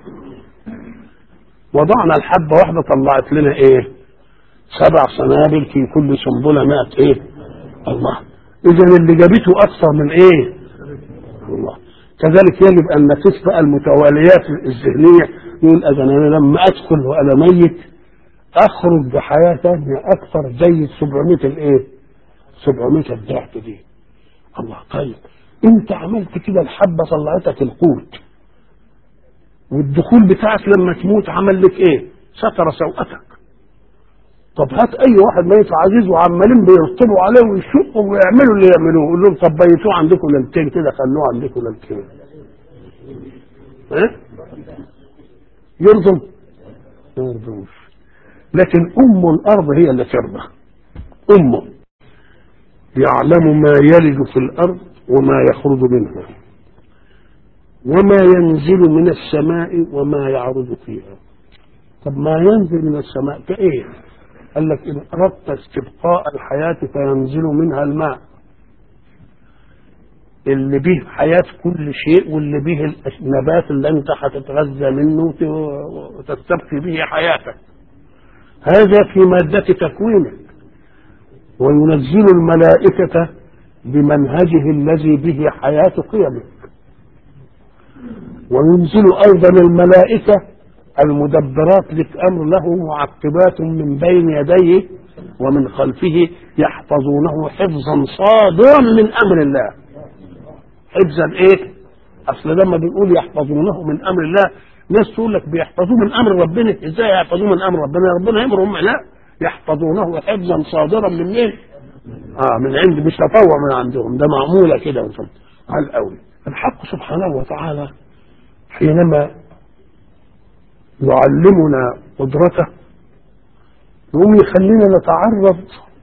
وضعنا الحبة واحدة طلعت لنا ايه سبع سنابل في كل سنبلة مئة ايه الله اذا اللي جابته اكثر من ايه الله كذلك يجب ان نقيس بقى المتواليات الذهنية يقول اذا انا لما ادخل وانا ميت اخرج بحياة ثانية اكثر زي 700 الايه 700 الضعف دي الله طيب انت عملت كده الحبة طلعتك القوت والدخول بتاعك لما تموت عمل لك ايه ستر سوءتك طب هات اي واحد ميت عزيز وعمالين بيرطبوا عليه ويشقوا ويعملوا اللي يعملوه يقول لهم طب بيتوه عندكم ليلتين كده خلوه عندكم ليلتين ها يرضوا ما يرضوش لكن ام الارض هي اللي ترضى امه يعلم ما يلج في الارض وما يخرج منها وما ينزل من السماء وما يعرج فيها طب ما ينزل من السماء كايه قال لك ان اردت استبقاء الحياه فينزل منها الماء اللي به حياة كل شيء واللي به النبات اللي انت هتتغذى منه وتستبقي به حياتك هذا في مادة تكوينك وينزل الملائكة بمنهجه الذي به حياة قيمك وينزل أيضا الملائكة المدبرات لك أمر له معقبات من بين يديه ومن خلفه يحفظونه حفظا صادرا من أمر الله حفظا ايه اصل لما بنقول يحفظونه من امر الله ناس تقول لك بيحفظوه من امر ربنا ازاي يحفظوه من امر ربنا ربنا يامرهم لا يحفظونه حفظا صادرا من مين اه من عند مش تطوع من عندهم ده معموله كده على الاول الحق سبحانه وتعالى حينما يعلمنا قدرته يقوم يخلينا نتعرض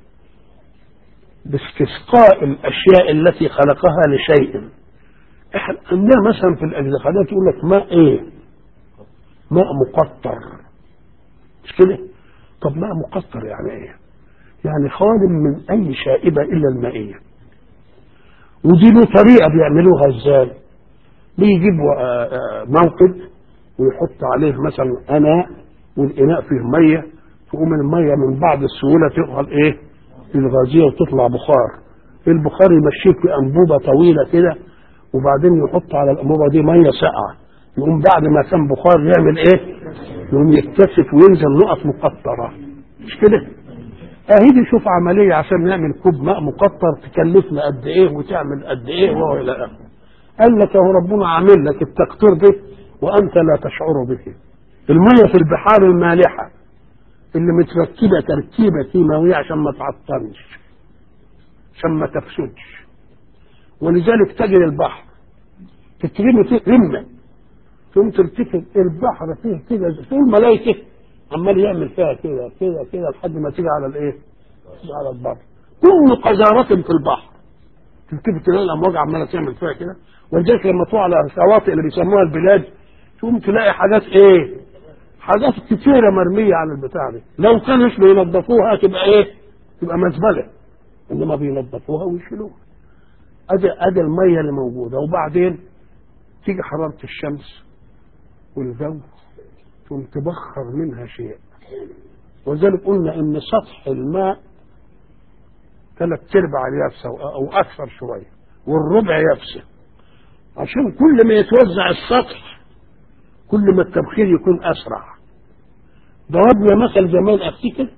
باستسقاء الاشياء التي خلقها لشيء احنا عندنا مثلا في الاجزخانات يقول لك ماء ايه ماء مقطر مش كده طب ماء مقطر يعني ايه يعني خال من اي شائبه الا المائيه ودي له طريقه بيعملوها ازاي بيجيبوا موقد ويحط عليه مثلا اناء والاناء فيه ميه تقوم الميه من بعد السهوله تدخل ايه الغازية وتطلع بخار البخار يمشيك في أنبوبة طويلة كده وبعدين يحط على الأنبوبة دي مية ساقعة يقوم بعد ما كان بخار يعمل إيه؟ يقوم يتكثف وينزل نقط مقطرة مش كده؟ أهي دي شوف عملية عشان نعمل كوب ماء مقطر تكلفنا قد إيه وتعمل قد إيه وهو إلى آخره. قال لك أهو ربنا عامل لك التقطير ده وأنت لا تشعر به. المية في البحار المالحة اللي متركبة تركيبة كيماوية عشان ما تعطلش عشان ما تفسدش ولذلك تجد البحر تترمي فيه رمة ثم ترتكب البحر فيه كده فيه الملائكة عمال يعمل فيها كده كده كده لحد ما تيجي على الايه؟ تيجي على البر كل قذارة في البحر تلتفت تلاقي الامواج عماله تعمل فيها كده ولذلك لما تروح على الشواطئ اللي بيسموها البلاد تقوم تلاقي حاجات ايه؟ حاجات كتيرة مرمية على البتاع دي لو كانوش بينظفوها تبقى ايه تبقى مزبلة انما بينظفوها ويشيلوها ادي ادي المية اللي موجودة وبعدين تيجي حرارة الشمس والجو ثم تبخر منها شيء ولذلك قلنا ان سطح الماء ثلاث ارباع اليابسة او اكثر شوية والربع يابسة عشان كل ما يتوزع السطح كل ما التبخير يكون اسرع ضربنا مثل زمان افتكر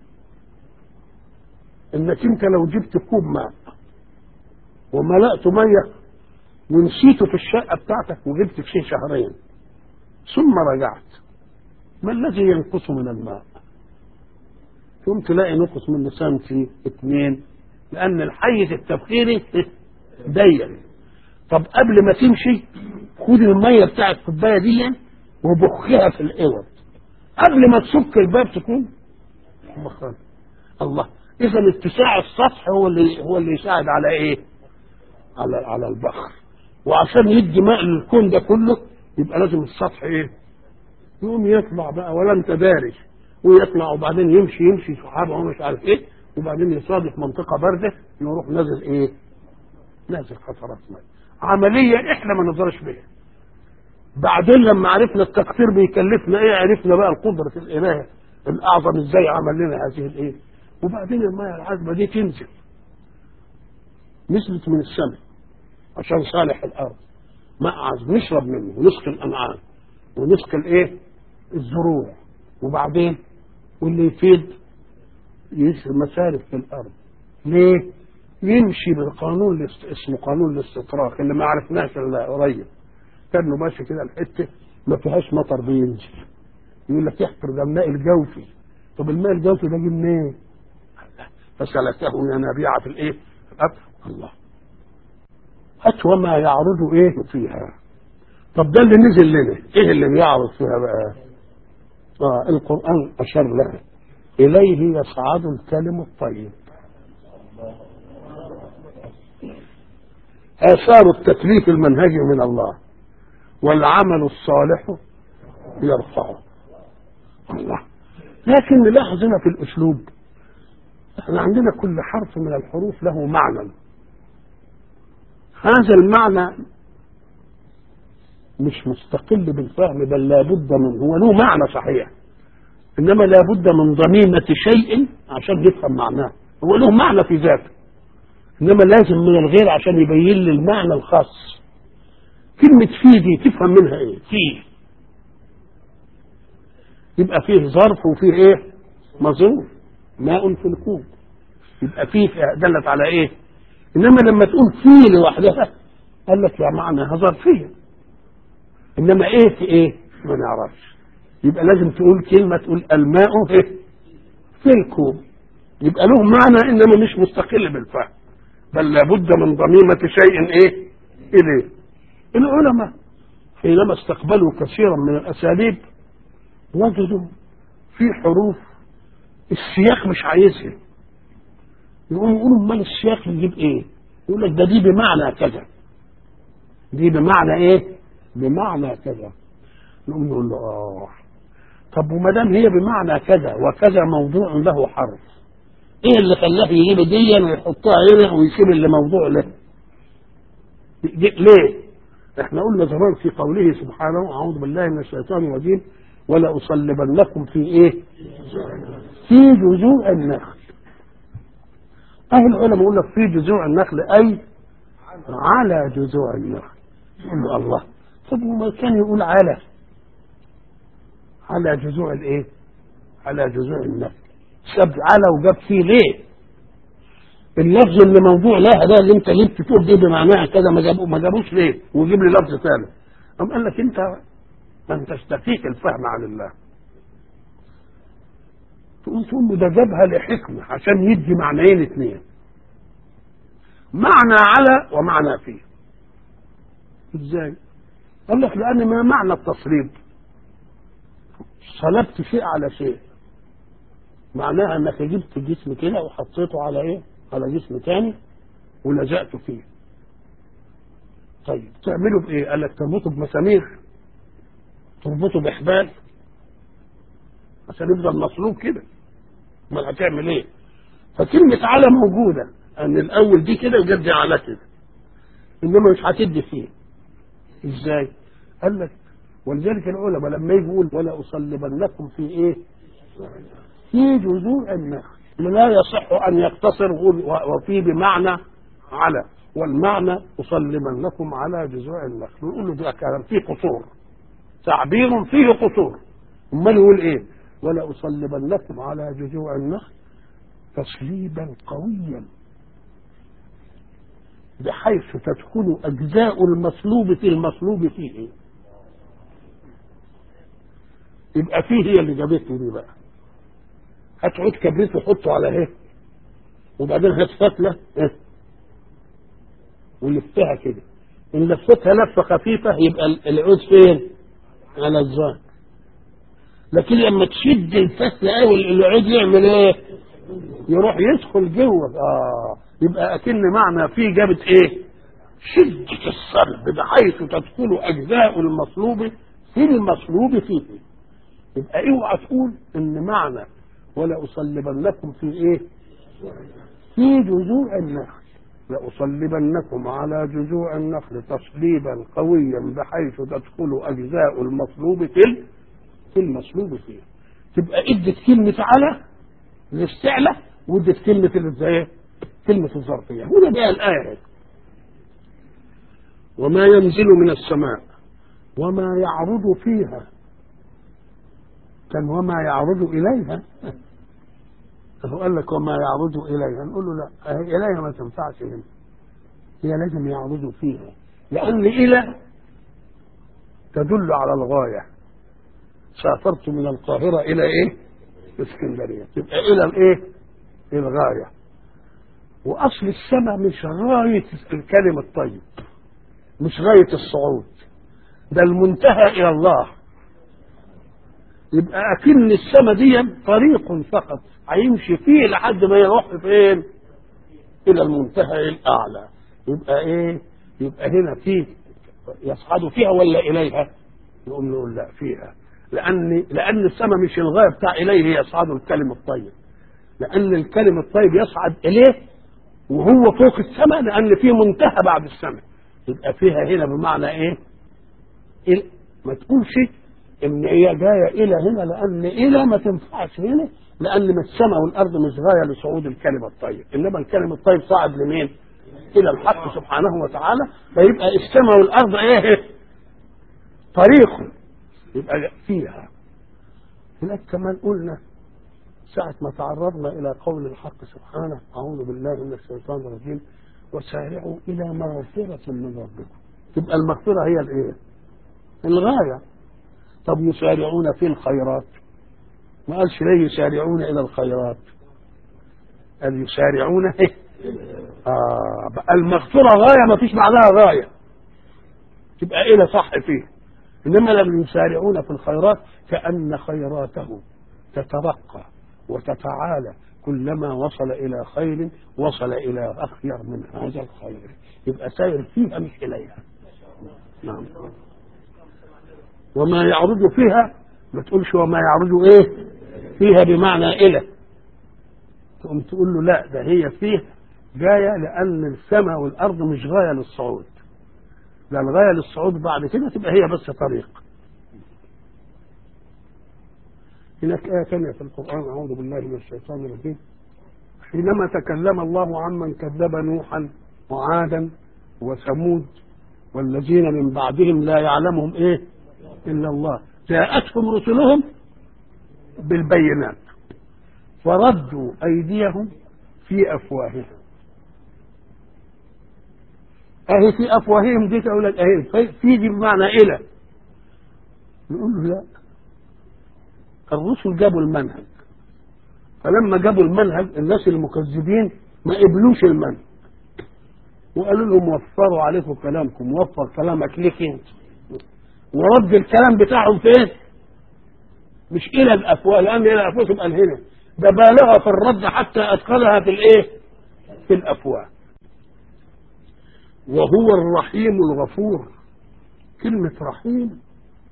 انك انت لو جبت كوب ماء وملأته ميه ونسيته في الشقه بتاعتك وجبت فيه شهرين ثم رجعت ما الذي ينقص من الماء ثم تلاقي نقص من لسان فيه اثنين لان الحيز التبخيري ضيق طب قبل ما تمشي خد الميه بتاع الكوبايه دي وبخها في الاوض قبل ما تسك الباب تكون بخار الله اذا اتساع السطح هو اللي هو اللي يساعد على ايه على على البخر وعشان يدي ماء للكون ده كله يبقى لازم السطح ايه يقوم يطلع بقى ولا انت داري ويطلع وبعدين يمشي يمشي سحابه ومش عارف ايه وبعدين يصادف منطقه بارده يروح نازل ايه نازل قطرات ماء عمليه احنا ما نقدرش بيها بعدين لما عرفنا التقصير بيكلفنا ايه عرفنا بقى القدره الاله الاعظم ازاي عمل لنا هذه الايه وبعدين الميه العذبه دي تنزل نزلت من السماء عشان صالح الارض ماء عذب نشرب منه ونسقي الانعام ونسقي الايه الزروع وبعدين واللي يفيد مسالك في الارض ليه يمشي بالقانون الاست... اسمه قانون الاستطراق اللي ما عرفناش الا قريب كانه ماشي كده الحته ما فيهاش مطر بينزل يقول لك يحفر ده الماء الجوفي طب الماء الجوفي ده جه منين؟ فسلكه ينابيع في الايه؟ في الارض الله هات وما يعرض ايه فيها طب ده اللي نزل لنا ايه اللي بيعرض فيها بقى؟ اه القران اشار لها اليه يصعد الكلم الطيب آثار التكليف المنهجي من الله والعمل الصالح يرفعه الله لكن نلاحظ هنا في الأسلوب احنا عندنا كل حرف من الحروف له معنى هذا المعنى مش مستقل بالفهم بل لابد من هو له معنى صحيح انما لابد من ضميمة شيء عشان نفهم معناه هو له معنى في ذاته انما لازم من الغير عشان يبين لي المعنى الخاص كلمة في دي تفهم منها ايه في يبقى فيه ظرف وفيه ايه مظروف ماء في الكوب يبقى فيه دلت على ايه انما لما تقول في لوحدها قال لك يا معناها ظرفية انما ايه في ايه ما نعرفش يبقى لازم تقول كلمة تقول الماء ايه في الكوب يبقى له معنى انما مش مستقل بالفهم بل لابد من ضميمة شيء ايه اليه العلماء حينما استقبلوا كثيرا من الاساليب وجدوا في حروف السياق مش عايزها يقوم يقولوا امال السياق يجيب ايه يقول لك ده دي بمعنى كذا دي بمعنى ايه بمعنى كذا نقوم نقول له اه طب وما دام هي بمعنى كذا وكذا موضوع له حرف ايه اللي خلاه يجيب دي ويحطها هنا ويسيب اللي موضوع له ليه احنا قلنا زمان في قوله سبحانه اعوذ بالله من الشيطان الرجيم ولا اصلبنكم في ايه في جذوع النخل اهل العلماء يقول لك في جذوع النخل اي على جذوع النخل يقول له الله طب وما كان يقول على على جذوع الايه على جذوع النخل ساب على وجاب فيه ليه اللفظ اللي موضوع لها ده اللي انت جبت تقول دي بمعناها كذا ما جابوه ما جابوش ليه ويجيب لي لفظ ثاني قام قال لك انت ما انتش دقيق الفهم عن الله تقول تقول له ده جابها لحكمه عشان يدي معنيين اثنين معنى على ومعنى فيه ازاي قال لك لان ما معنى التصريف صلبت شيء على شيء معناها انك جبت جسم كده وحطيته على ايه على جسم تاني ولزقته فيه طيب تعمله بايه قال لك تربطه بمسامير تربطه بحبال عشان يفضل مصلوب كده امال هتعمل ايه فكلمة على موجودة ان الاول دي كده وجد على كده انما مش هتدي فيه ازاي قال لك ولذلك العلماء لما يجي يقول ولا اصلبنكم في ايه في جذوع النخل لا يصح ان يقتصر وفي بمعنى على والمعنى اصلبنكم على جذوع النخل يقول له ده كلام فيه قصور تعبير فيه قصور امال يقول ايه ولا اصلبنكم على جذوع النخل تصليبا قويا بحيث تدخل اجزاء المصلوب في المصلوب فيه يبقى فيه هي اللي جابته دي بقى هات عود كبريت وحطه على ايه وبعدين هات فتله إيه؟ ولفها كده ان لفتها لفه خفيفه يبقى العود فين على الزهر لكن لما تشد الفتله قوي العود يعمل ايه يروح يدخل جوه اه يبقى اكن معنى فيه جابت ايه شدة الصلب بحيث تدخل اجزاء المصلوب في المصلوب فيه يبقى اوعى تقول ان معنى ولا اصلبنكم في ايه في جذوع النخل لأصلبنكم على جذوع النخل تصليبا قويا بحيث تدخل أجزاء المصلوب في في المصلوب فيه تبقى ادت كلمة على الاستعلى وادت كلمة الازاي كلمة الظرفية هنا بقى الآية وما ينزل من السماء وما يعرض فيها كان وما يعرض إليها هو قال لك وما يعرض إليها نقول له لا إليها ما تنفعش هنا هي لازم يعرضوا فيها لأن إلى تدل على الغاية سافرت من القاهرة إلى إيه؟ اسكندرية تبقى إلى الإيه؟ الغاية وأصل السماء مش غاية الكلم الطيب مش غاية الصعود ده المنتهى إلى الله يبقى أكن السماء دي طريق فقط هيمشي فيه لحد ما يروح فين؟ إلى المنتهى الأعلى يبقى إيه؟ يبقى هنا فيه يصعد فيها ولا إليها؟ نقوم نقول لا فيها لأن لأن السماء مش الغاية بتاع إليه يصعد الكلم الطيب لأن الكلم الطيب يصعد إليه وهو فوق السماء لأن فيه منتهى بعد السماء يبقى فيها هنا بمعنى إيه؟ إيه؟ ما تقولش إن هي جاية إلى هنا لأن إلى ما تنفعش هنا لأن من السماء والأرض مش غاية لصعود الكلم الطيب إنما الكلم الطيب صعد لمين؟ إلى الحق سبحانه وتعالى فيبقى السماء والأرض إيه؟ طريق يبقى فيها هناك كمان قلنا ساعة ما تعرضنا إلى قول الحق سبحانه أعوذ بالله من الشيطان الرجيم وسارعوا إلى مغفرة من ربكم تبقى المغفرة هي الإيه؟ الغاية طب يسارعون في الخيرات ما قالش ليه يسارعون إلى الخيرات قال يسارعون إيه؟ آه المغفرة غاية ما فيش بعدها غاية تبقى إلى صح فيه إنما لم يسارعون في الخيرات كأن خيراته تترقى وتتعالى كلما وصل إلى خير وصل إلى أخير من هذا الخير يبقى سائر فيها مش إليها نعم وما يعرض فيها ما تقولش وما يعرض إيه فيها بمعنى إلى تقوم تقول له لا ده هي فيه جاية لأن السماء والأرض مش غاية للصعود ده الغاية للصعود بعد كده تبقى هي بس طريق هناك آية ثانية في القرآن أعوذ بالله من الشيطان الرجيم حينما تكلم الله عمن كذب نوحا وعادا وثمود والذين من بعدهم لا يعلمهم إيه إلا الله جاءتهم رسلهم بالبينات فردوا أيديهم في أفواههم اهي في افواههم دي تقول لك اهي في دي بمعنى الى نقول له لا الرسل جابوا المنهج فلما جابوا المنهج الناس المكذبين ما قبلوش المنهج وقالوا لهم وفروا عليكم كلامكم وفر كلامك ليك انت ورد الكلام بتاعهم فين؟ مش الى الافواه لان الى الافواه تبقى هنا ده بالغ في الرد حتى ادخلها في الايه؟ في الافواه وهو الرحيم الغفور كلمة رحيم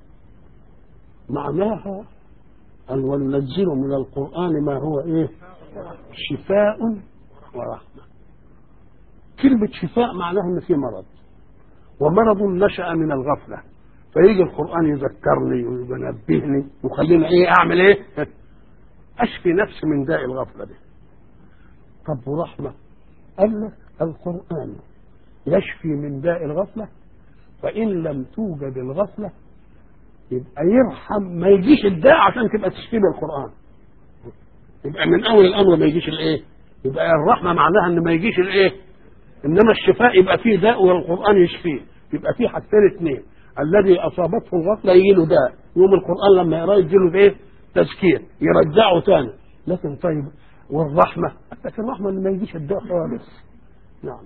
معناها أن وننزل من القرآن ما هو إيه شفاء ورحمة كلمة شفاء معناها أن في مرض ومرض نشأ من الغفلة فيجي القرآن يذكرني وينبهني ويخليني إيه أعمل إيه أشفي نفسي من داء الغفلة دي طب ورحمة قال لك القرآن يشفي من داء الغفلة فإن لم توجد الغفلة يبقى يرحم ما يجيش الداء عشان تبقى تشفيه بالقرآن يبقى من أول الأمر ما يجيش الإيه يبقى الرحمة معناها إن ما يجيش الإيه إنما الشفاء يبقى فيه داء والقرآن يشفيه يبقى فيه حاجتين اثنين الذي أصابته الغفلة يجي له داء يوم القرآن لما يقرأ يجي له إيه تذكير يرجعه تاني لكن طيب والرحمة لكن الرحمة اللي ما يجيش الداء خالص نعم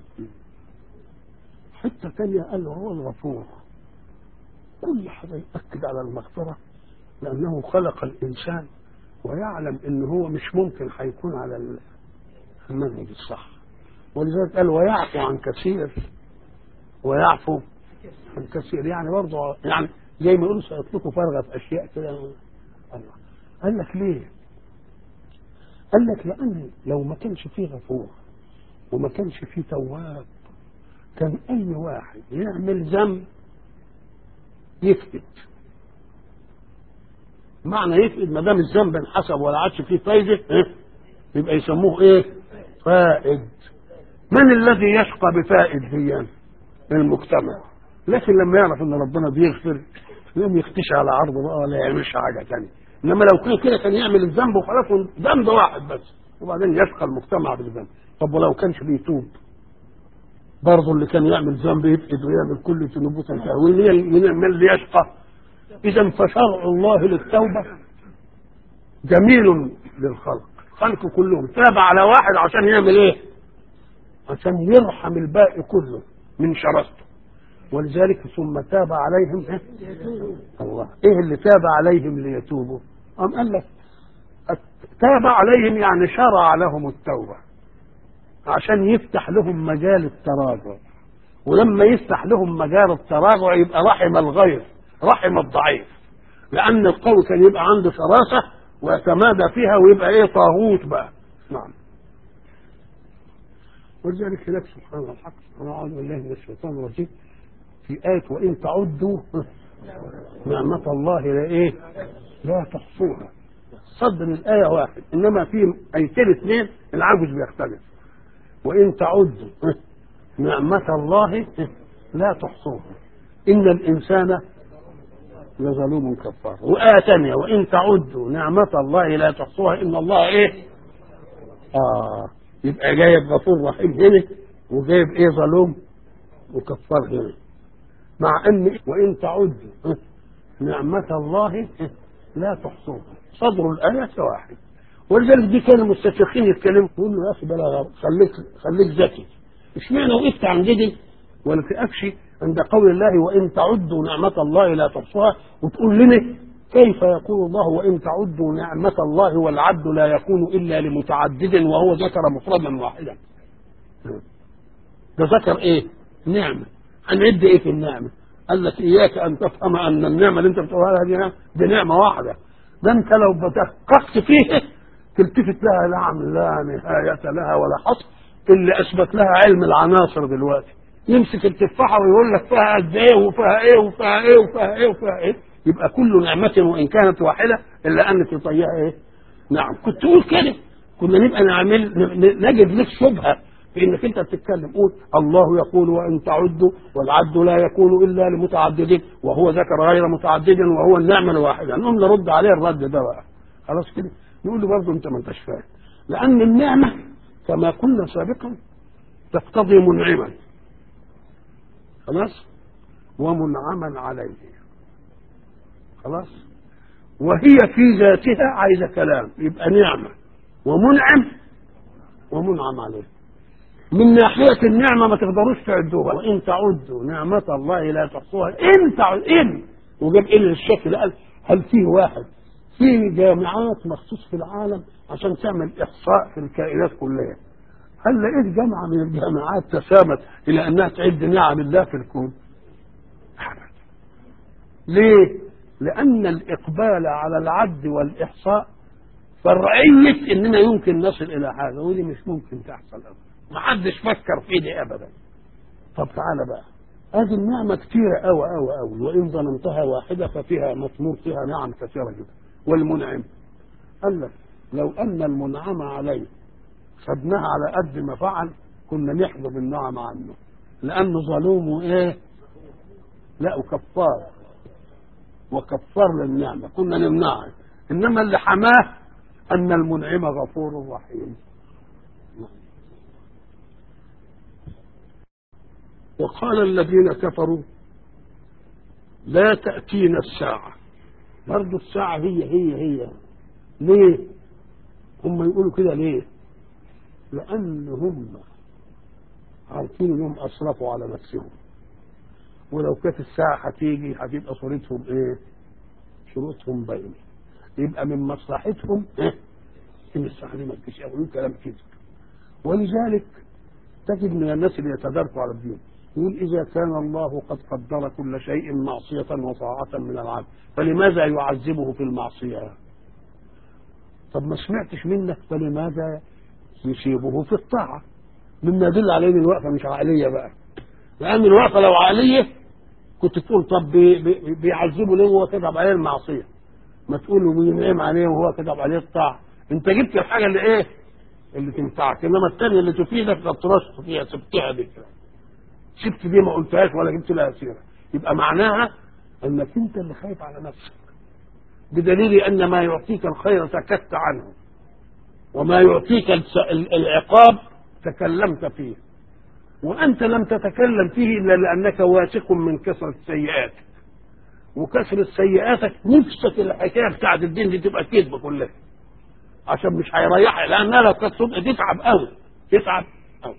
حتة تانية قال له هو الغفور كل حاجة يأكد على المغفرة لأنه خلق الإنسان ويعلم إن هو مش ممكن هيكون على المنهج الصح ولذلك قال ويعفو عن كثير ويعفو عن كثير يعني برضه يعني زي ما يقولوا سيطلقوا فرغة في أشياء كده الله قال لك ليه؟ قال لك لأن لو ما كانش فيه غفور وما كانش فيه تواب كان أي واحد يعمل ذنب يفقد معنى يفقد ما دام الذنب انحسب ولا عادش فيه فايدة إيه؟ يبقى يسموه ايه؟ فائد من الذي يشقى بفائد ديان؟ المجتمع لكن لما يعرف ان ربنا بيغفر يقوم يختشي على عرضه بقى ولا يعملش حاجه ثانيه انما لو كان كده كان يعمل الذنب وخلاص ذنب واحد بس وبعدين يشقى المجتمع بالذنب طب ولو كانش بيتوب برضه اللي كان يعمل ذنب يفقد ويعمل كل ذنوبه تنتهي من اللي يشقى اذا فشرع الله للتوبه جميل للخلق الخلق كلهم تاب على واحد عشان يعمل ايه عشان يرحم الباقي كله من شرسته ولذلك ثم تاب عليهم إيه؟ الله ايه اللي تاب عليهم ليتوبوا أم قال لك تاب عليهم يعني شرع لهم التوبة عشان يفتح لهم مجال التراجع ولما يفتح لهم مجال التراجع يبقى رحم الغير رحم الضعيف لأن القوي كان يبقى عنده شراسة ويتمادى فيها ويبقى ايه طاغوت بقى نعم ولذلك هناك سبحان الحق انا اعوذ بالله من الشيطان الرجيم في آية وإن تعدوا نعمة الله لا إيه؟ لا تحصوها صدر الآية واحد إنما في آيتين اثنين العجز بيختلف وإن تعدوا نعمة الله لا تحصوها إن الإنسان لظلوم كفار وآية ثانية وإن تعدوا نعمة الله لا تحصوها إن الله إيه؟ آه يبقى جايب غفور رحيم هنا وجايب إيه ظلوم وكفار هنا مع ان وان تعدوا نعمة الله لا تحصوها صدر الآية واحد ولذلك دي كانوا المستشرقين يتكلموا يقولوا يا اخي بلا خليك خليك ذكي اشمعنى وقفت عند دي ولا تقفش عند قول الله وان تعدوا نعمة الله لا تحصوها وتقول لنا كيف يقول الله وان تعدوا نعمة الله والعبد لا يكون الا لمتعدد وهو ذكر مفردا واحدا ده ذكر ايه؟ نعمه هنعد ايه في النعمه؟ قال لك اياك ان تفهم ان النعمه اللي انت بتقولها دي نعمه دي نعمه واحده ده انت لو بدققت فيها تلتفت لها نعم لا نهايه لها ولا حصر اللي اثبت لها علم العناصر دلوقتي يمسك التفاحه ويقول لك فيها قد ايه وفيها ايه وفيها ايه وفيها ايه وفيها ايه يبقى كل نعمه وان كانت واحده الا ان تطيها ايه؟ نعم كنت تقول كده كنا نبقى نعمل نجد لك شبهه في انك انت بتتكلم قول الله يقول وان تعدوا والعد لا يكون الا لمتعددين وهو ذكر غير متعدد وهو النعمه الواحده نقوم نرد عليه الرد ده بقى خلاص كده نقول له برضه انت ما انتش فاهم لان النعمه كما قلنا سابقا تقتضي منعما خلاص ومنعما عليه خلاص وهي في ذاتها عايزه كلام يبقى نعمه ومنعم ومنعم عليه من ناحية النعمة ما تقدروش تعدوها وإن تعدوا نعمة الله لا تحصوها إن تعد إن وجاب إن للشكل قال هل فيه واحد في جامعات مخصوص في العالم عشان تعمل إحصاء في الكائنات كلها هل لقيت جامعة من الجامعات تسامت إلى أنها تعد نعم الله في الكون أبدا ليه لأن الإقبال على العد والإحصاء فرعية إننا يمكن نصل إلى حاجة ودي مش ممكن تحصل أبدا ما حدش فكر في دي ابدا طب تعالى بقى هذه النعمة كثيرة أوي أوي أوي وإن ظننتها واحدة ففيها مطمور فيها نعم كثيرة جدا والمنعم قال لك لو أن المنعم عليه خدناها على قد ما فعل كنا نحجب النعم عنه لأنه ظلوم وإيه؟ لا وكفار وكفار للنعمة كنا نمنعه إنما اللي حماه أن المنعم غفور رحيم وقال الذين كفروا لا تأتينا الساعة برضو الساعة هي هي هي ليه هم يقولوا كده ليه لان هم عارفين انهم اسرفوا على نفسهم ولو كانت الساعه هتيجي هتبقى صورتهم ايه شروطهم باينه يبقى من مصلحتهم ايه ان الساعه دي ما تجيش يقولوا كلام كده ولذلك تجد من الناس اللي يتداركوا على الدين يقول إذا كان الله قد قدر كل شيء معصية وطاعة من العبد فلماذا يعذبه في المعصية طب ما سمعتش منك فلماذا يصيبه في الطاعة مما يدل عليه ان الوقفة مش عقلية بقى لأن الوقفة لو عقلية كنت تقول طب بي بي بيعذبه ليه وهو كتب عليه المعصية ما تقول له بينعم عليه وهو كتب عليه الطاعة انت جبت الحاجة اللي ايه اللي تنفعك انما الثانيه اللي تفيدك لا ترشت فيها سبتها بكره سبت دي ما قلتهاش ولا جبت لها سيره يبقى معناها انك انت اللي خايف على نفسك بدليل ان ما يعطيك الخير سكت عنه وما يعطيك العقاب تكلمت فيه وانت لم تتكلم فيه الا لانك واثق من كثره سيئاتك وكثره سيئاتك نفسك الحكايه بتاعت الدين دي تبقى كذبه كلها عشان مش هيريحها لانها لو كانت صدق تتعب قوي تتعب قوي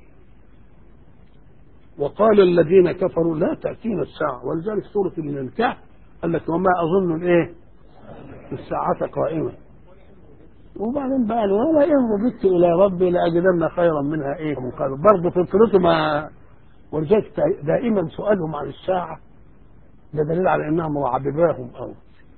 وقال الذين كفروا لا تأتينا الساعة ولذلك سورة من الكهف قال لك وما أظن الإيه الساعة قائمة وبعدين بقى ولا إن رددت إلى ربي لأجدن خيرا منها إيه منقلب برضه فطرته ما ولذلك دائما سؤالهم عن الساعة ده دليل على إنها مرعبباهم أو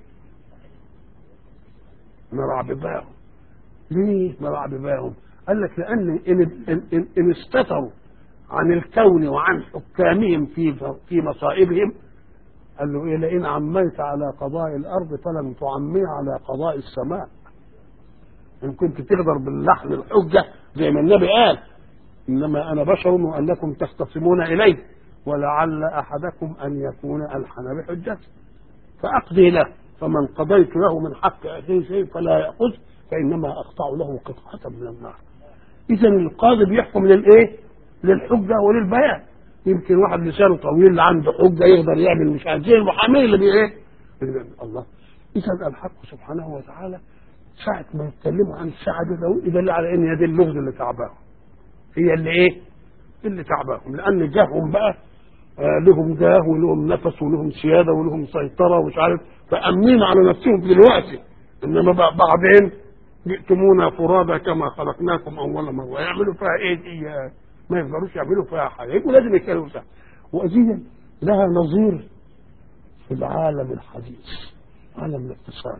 مرعبباهم ليه مرعبباهم قال لك لأن إن, إن, إن استتروا عن الكون وعن حكامهم في في مصائبهم قال له إيه لئن عميت على قضاء الأرض فلن تعمي على قضاء السماء إن كنت تقدر باللحن الحجة زي ما النبي قال إنما أنا بشر وأنكم تختصمون إلي ولعل أحدكم أن يكون ألحن بحجته فأقضي له فمن قضيت له من حق أخيه شيء فلا يأخذ فإنما أقطع له قطعة من النار إذا القاضي بيحكم للإيه؟ للحجة وللبيان يمكن واحد لسانه طويل عنده حجة يقدر يعمل مش عارف زي المحامي اللي بي إيه؟ الله إذا الحق سبحانه وتعالى ساعة ما يتكلموا عن الساعة دي يدل على إن هي دي اللغز اللي تعباهم هي اللي إيه؟ اللي تعباهم لأن جاههم بقى آه لهم جاه ولهم نفس ولهم سيادة ولهم سيطرة ومش عارف فأمين على نفسهم دلوقتي إنما بعدين جئتمونا فرادى كما خلقناكم اول مره يعملوا فيها ايه دي ما يقدروش يعملوا فيها حاجه يبقوا لازم يتكلموا فيها وأذية لها نظير في العالم الحديث عالم الاقتصاد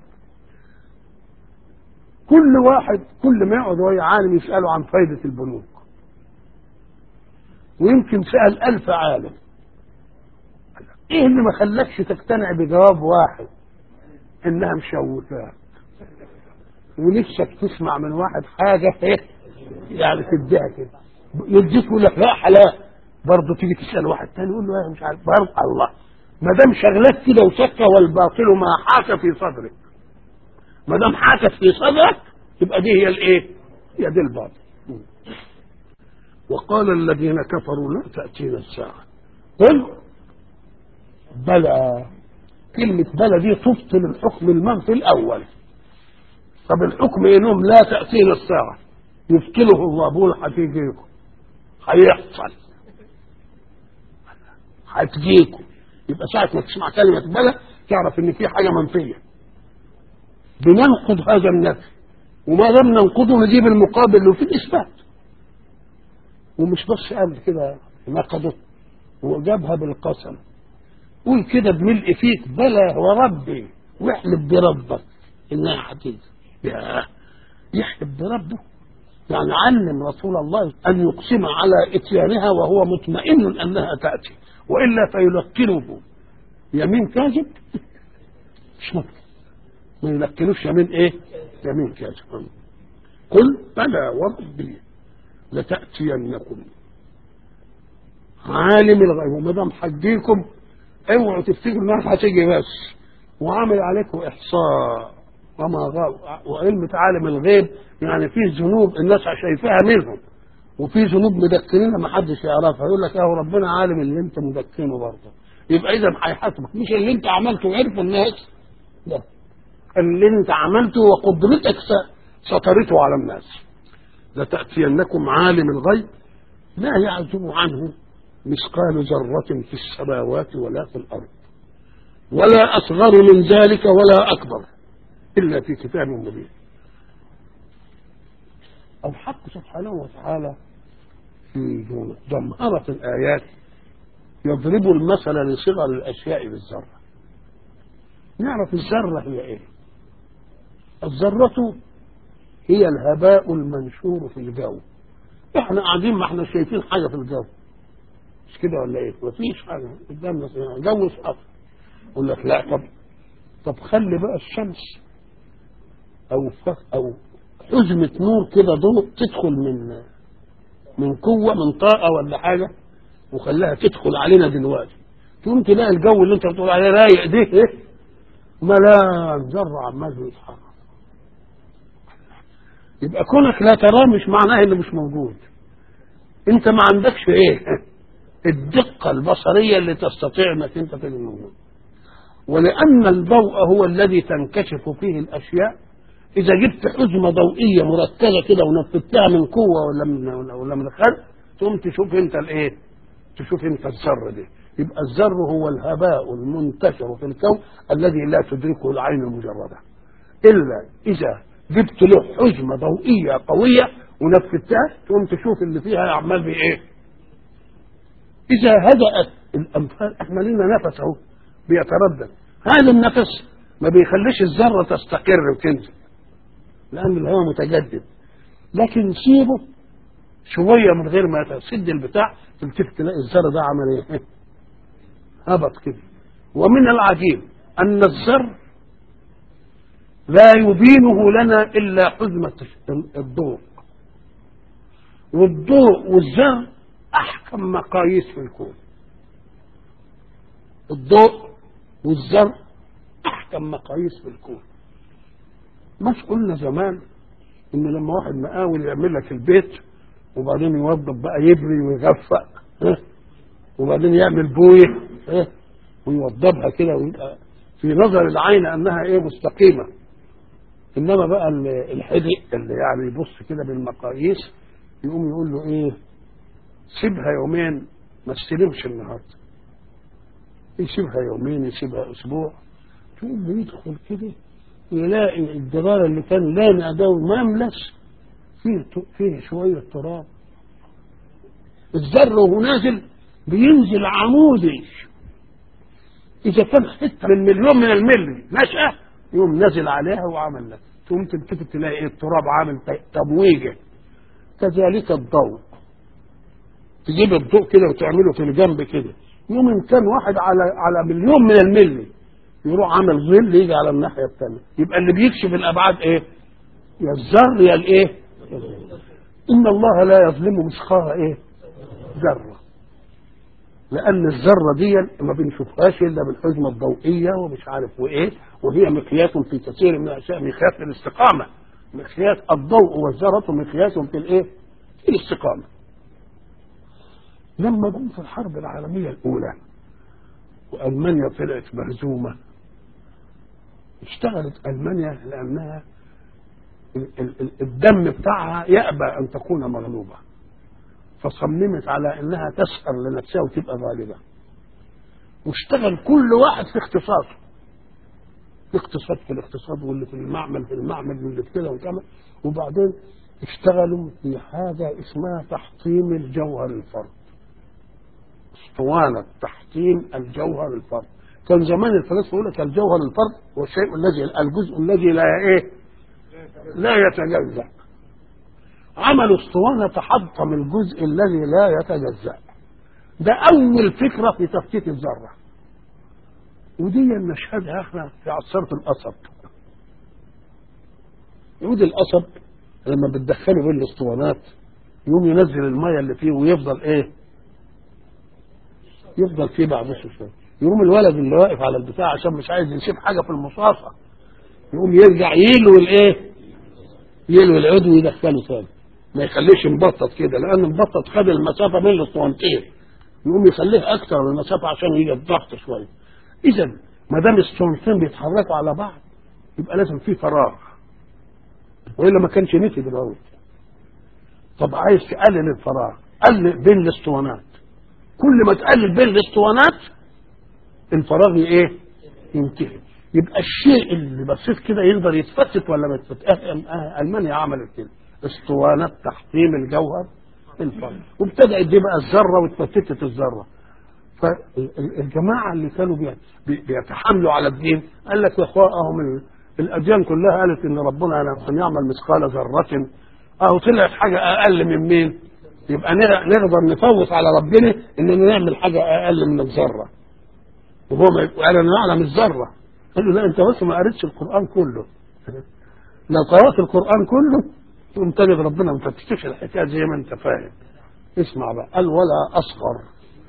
كل واحد كل ما يقعد وهي عالم يسأله عن فايدة البنوك ويمكن سأل ألف عالم ايه اللي ما خلاكش تقتنع بجواب واحد انها مشوكاك ونفسك تسمع من واحد حاجه ايه يعني تديها كده يديك يقول لك لا حلال برضه تيجي تسال واحد تاني يقول له مش عارف برضه الله ما دام شغلات كده وشكه والباطل ما حاك في صدرك ما دام حاكت في صدرك يبقى دي هي الايه؟ هي دي الباطل وقال الذين كفروا لا تأتينا الساعة قل بلى كلمة بلى دي تبطل الحكم المنفي الأول طب الحكم انهم لا تأتينا الساعة يبطله الله بقول هتيجيكم هيحصل هتجيكم يبقى ساعة ما تسمع كلمة بلى تعرف ان في حاجة منفية بننقض هذا النفي وما دام ننقضه نجيب المقابل له في الإثبات ومش بس قال كده نقضه وجابها بالقسم قول كده بملء فيك بلى وربي واحلف بربك انها هتيجي يا يحلف بربه يعني علم رسول الله ان يقسم على اتيانها وهو مطمئن انها تاتي والا فيلقنه يمين كاذب مش ممكن ما يلقنوش يمين ايه؟ يمين كاذب قل بلى وربي لتاتينكم عالم الغيب وما دام حديكم اوعوا تفتكروا انها هتيجي بس وعمل عليكم احصاء وما غاب وعلم عالم الغيب يعني فيه ذنوب الناس شايفاها منهم وفي ذنوب مدكنينها ما حدش يعرفها يقول لك اهو ربنا عالم اللي انت مدكنه برضه يبقى اذا هيحاسبك مش اللي انت عملته عرف الناس لا اللي انت عملته وقدرتك سطرته على الناس لتأتينكم عالم الغيب لا يعزب عنه مثقال ذرة في السماوات ولا في الأرض ولا أصغر من ذلك ولا أكبر إلا في كتاب مبين الحق سبحانه وتعالى في جمهرة الآيات يضرب المثل لصغر الأشياء بالذرة نعرف الذرة هي إيه الذرة هي الهباء المنشور في الجو احنا قاعدين ما احنا شايفين حاجة في الجو مش كده ولا ايه مفيش حاجة قدامنا جو سقط يقول لك لا طب طب خلي بقى الشمس او فك او حزمة نور كده ضوء تدخل من من قوة من طاقة ولا حاجة وخلاها تدخل علينا دلوقتي تقوم تلاقي الجو اللي انت بتقول عليه رايق ده ايه ملان ذرة عمال بيتحرك يبقى كونك لا تراه مش معناه انه مش موجود انت ما عندكش ايه الدقة البصرية اللي تستطيع انك انت تجد موجود ولأن الضوء هو الذي تنكشف فيه الأشياء إذا جبت حزمة ضوئية مركزة كده ونفذتها من قوة ولا من ولا من خلق تقوم تشوف أنت الإيه؟ تشوف أنت الذر دي يبقى الذر هو الهباء المنتشر في الكون الذي لا تدركه العين المجردة إلا إذا جبت له حزمة ضوئية قوية ونفذتها تقوم تشوف اللي فيها عمال بإيه؟ إذا هدأت الأمثال إحنا لنا نفس أهو بيتردد هذا النفس ما بيخليش الذرة تستقر وتنزل لأن الهواء متجدد لكن سيبه شوية من غير ما تسد البتاع تلتفت تلاقي الذر ده عمل ايه؟ هبط كده ومن العجيب أن الذر لا يبينه لنا إلا حزمة الضوء والضوء والذر أحكم مقاييس في الكون الضوء والذر احكم مقاييس في الكون مش قلنا زمان ان لما واحد مقاول يعمل لك البيت وبعدين يوظف بقى يبري ويغفق اه؟ وبعدين يعمل بويه اه؟ ويوضبها كده ويبقى في نظر العين انها ايه مستقيمه انما بقى الحدق اللي يعني يبص كده بالمقاييس يقوم يقول له ايه سيبها يومين ما استلمش النهارده يسيبها يومين يسيبها اسبوع تقوم يدخل كده يلاقي الجدار اللي كان لامع ده ومملس فيه فيه شويه تراب الذر وهو نازل بينزل عمودي اذا كان حته من مليون من الملي نشأة يقوم نازل عليها وعمل لك تقوم تلتفت تلاقي ايه التراب عامل تبويجه كذلك الضوء تجيب الضوء كده وتعمله في الجنب كده يوم ان كان واحد على على مليون من الملي يروح عامل ظل يجي على الناحيه الثانيه يبقى اللي بيكشف الابعاد ايه؟ يا الذر يا الايه؟ ان الله لا يظلم مثقال ايه؟ ذره لان الذره دي ما بنشوفهاش الا بالحزمه الضوئيه ومش عارف وايه وهي مقياس في كثير من الاشياء مقياس الاستقامه مقياس الضوء والذره مقياس في الايه؟ في الاستقامه لما جم في الحرب العالمية الأولى وألمانيا طلعت مهزومة اشتغلت ألمانيا لأنها الدم بتاعها يأبى أن تكون مغلوبة فصممت على أنها تسأل لنفسها وتبقى غالبة واشتغل كل واحد في اختصاصه الاقتصاد في الاقتصاد واللي في المعمل في المعمل واللي في كده وكذا وبعدين اشتغلوا في حاجة اسمها تحطيم الجوهر الفرد اسطوانة تحطيم الجوهر الفرد كان زمان الفلاسفه يقول لك الجوهر الفرد هو الشيء الذي الجزء الذي لا ايه لا يتجزأ عملوا اسطوانة تحطم الجزء الذي لا يتجزأ ده أول فكرة في تفتيت الذرة ودي نشهدها احنا في عصارة القصب يعود القصب لما بتدخله بين الاسطوانات يقوم ينزل المية اللي فيه ويفضل ايه يفضل فيه بعض شوية يقوم الولد اللي واقف على البتاع عشان مش عايز يسيب حاجة في المصافة يقوم يرجع يلوي الايه يلوي العود ويدخله ثاني ما يخليش مبطط كده لان المبطط خد المسافة بين الاسطوانتين يقوم يخليه اكتر من المسافة عشان يجي الضغط شوية اذا ما دام الاسطوانتين بيتحركوا على بعض يبقى لازم في فراغ والا ما كانش نسي بالعود طب عايز تقلل الفراغ قلل بين الاسطوانات كل ما تقلل بين الاسطوانات الفراغ ايه ينتهي يبقى الشيء اللي بسيط كده يقدر يتفتت ولا ما يتفتت أه- أه- المانيا عملت كده اسطوانات تحطيم الجوهر الفراغ وابتدأت دي بقى الذره واتفتتت الذره فالجماعه اللي كانوا بي- بي- بيتحاملوا على الدين قال لك يا اخواهم ال- الاديان كلها قالت ان ربنا لم يعمل مثقال ذره اهو طلعت حاجه اقل من مين؟ يبقى نر- نقدر نفوت على ربنا اننا نعمل حاجه اقل من الذره وهو ما يقول انا نعلم الذره قال له لا انت بس ما قريتش القران كله لو قرات القران كله تقوم تجد ربنا ما تفتكرش الحكايه زي ما انت فاهم اسمع بقى قال ولا اصغر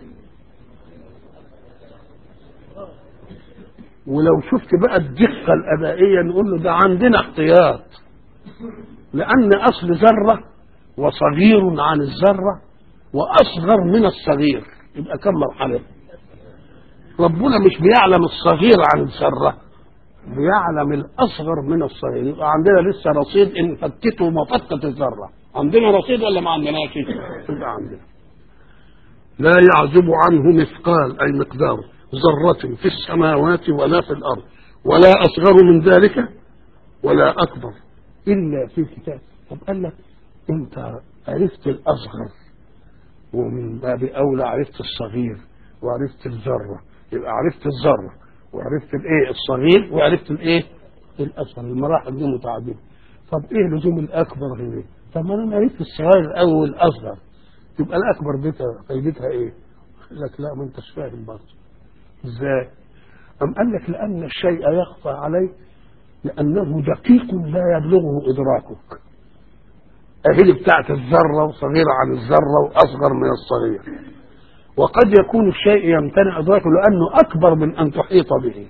ولو شفت بقى الدقه الابائيه نقول له ده عندنا احتياط لان اصل ذره وصغير عن الذره واصغر من الصغير يبقى كم مرحله ربنا مش بيعلم الصغير عن الذره بيعلم الاصغر من الصغير يبقى عندنا لسه رصيد ان فتته مفتت الذره عندنا رصيد ولا ما عندناش يبقى عندنا لا يعزب عنه مثقال اي مقدار ذره في السماوات ولا في الارض ولا اصغر من ذلك ولا اكبر الا في كتاب طب قال لك انت عرفت الاصغر ومن باب اولى عرفت الصغير وعرفت الذره يبقى عرفت الذره وعرفت الايه الصغير وعرفت الايه الاصغر المراحل دي متعدده طب ايه لزوم الاكبر هنا طب ما انا عرفت الصغير الاول والاصغر يبقى الاكبر دي فايدتها ايه قال لك لا ما انتش فاهم برضه ازاي أم قال لك لأن الشيء يخفى عليه لأنه دقيق لا يبلغه إدراكك أهي بتاعت الذرة وصغيرة عن الذرة وأصغر من الصغير وقد يكون الشيء يمتنع إدراكه لأنه أكبر من أن تحيط به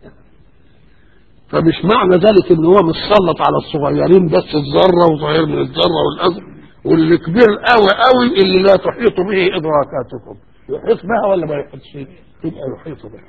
فمش معنى ذلك ان هو متسلط على الصغيرين بس الذره وصغير من الذره والاصغر واللي كبير قوي قوي اللي لا تحيط به ادراكاتكم يحيط بها ولا ما يحيطش يبقى يحيط بها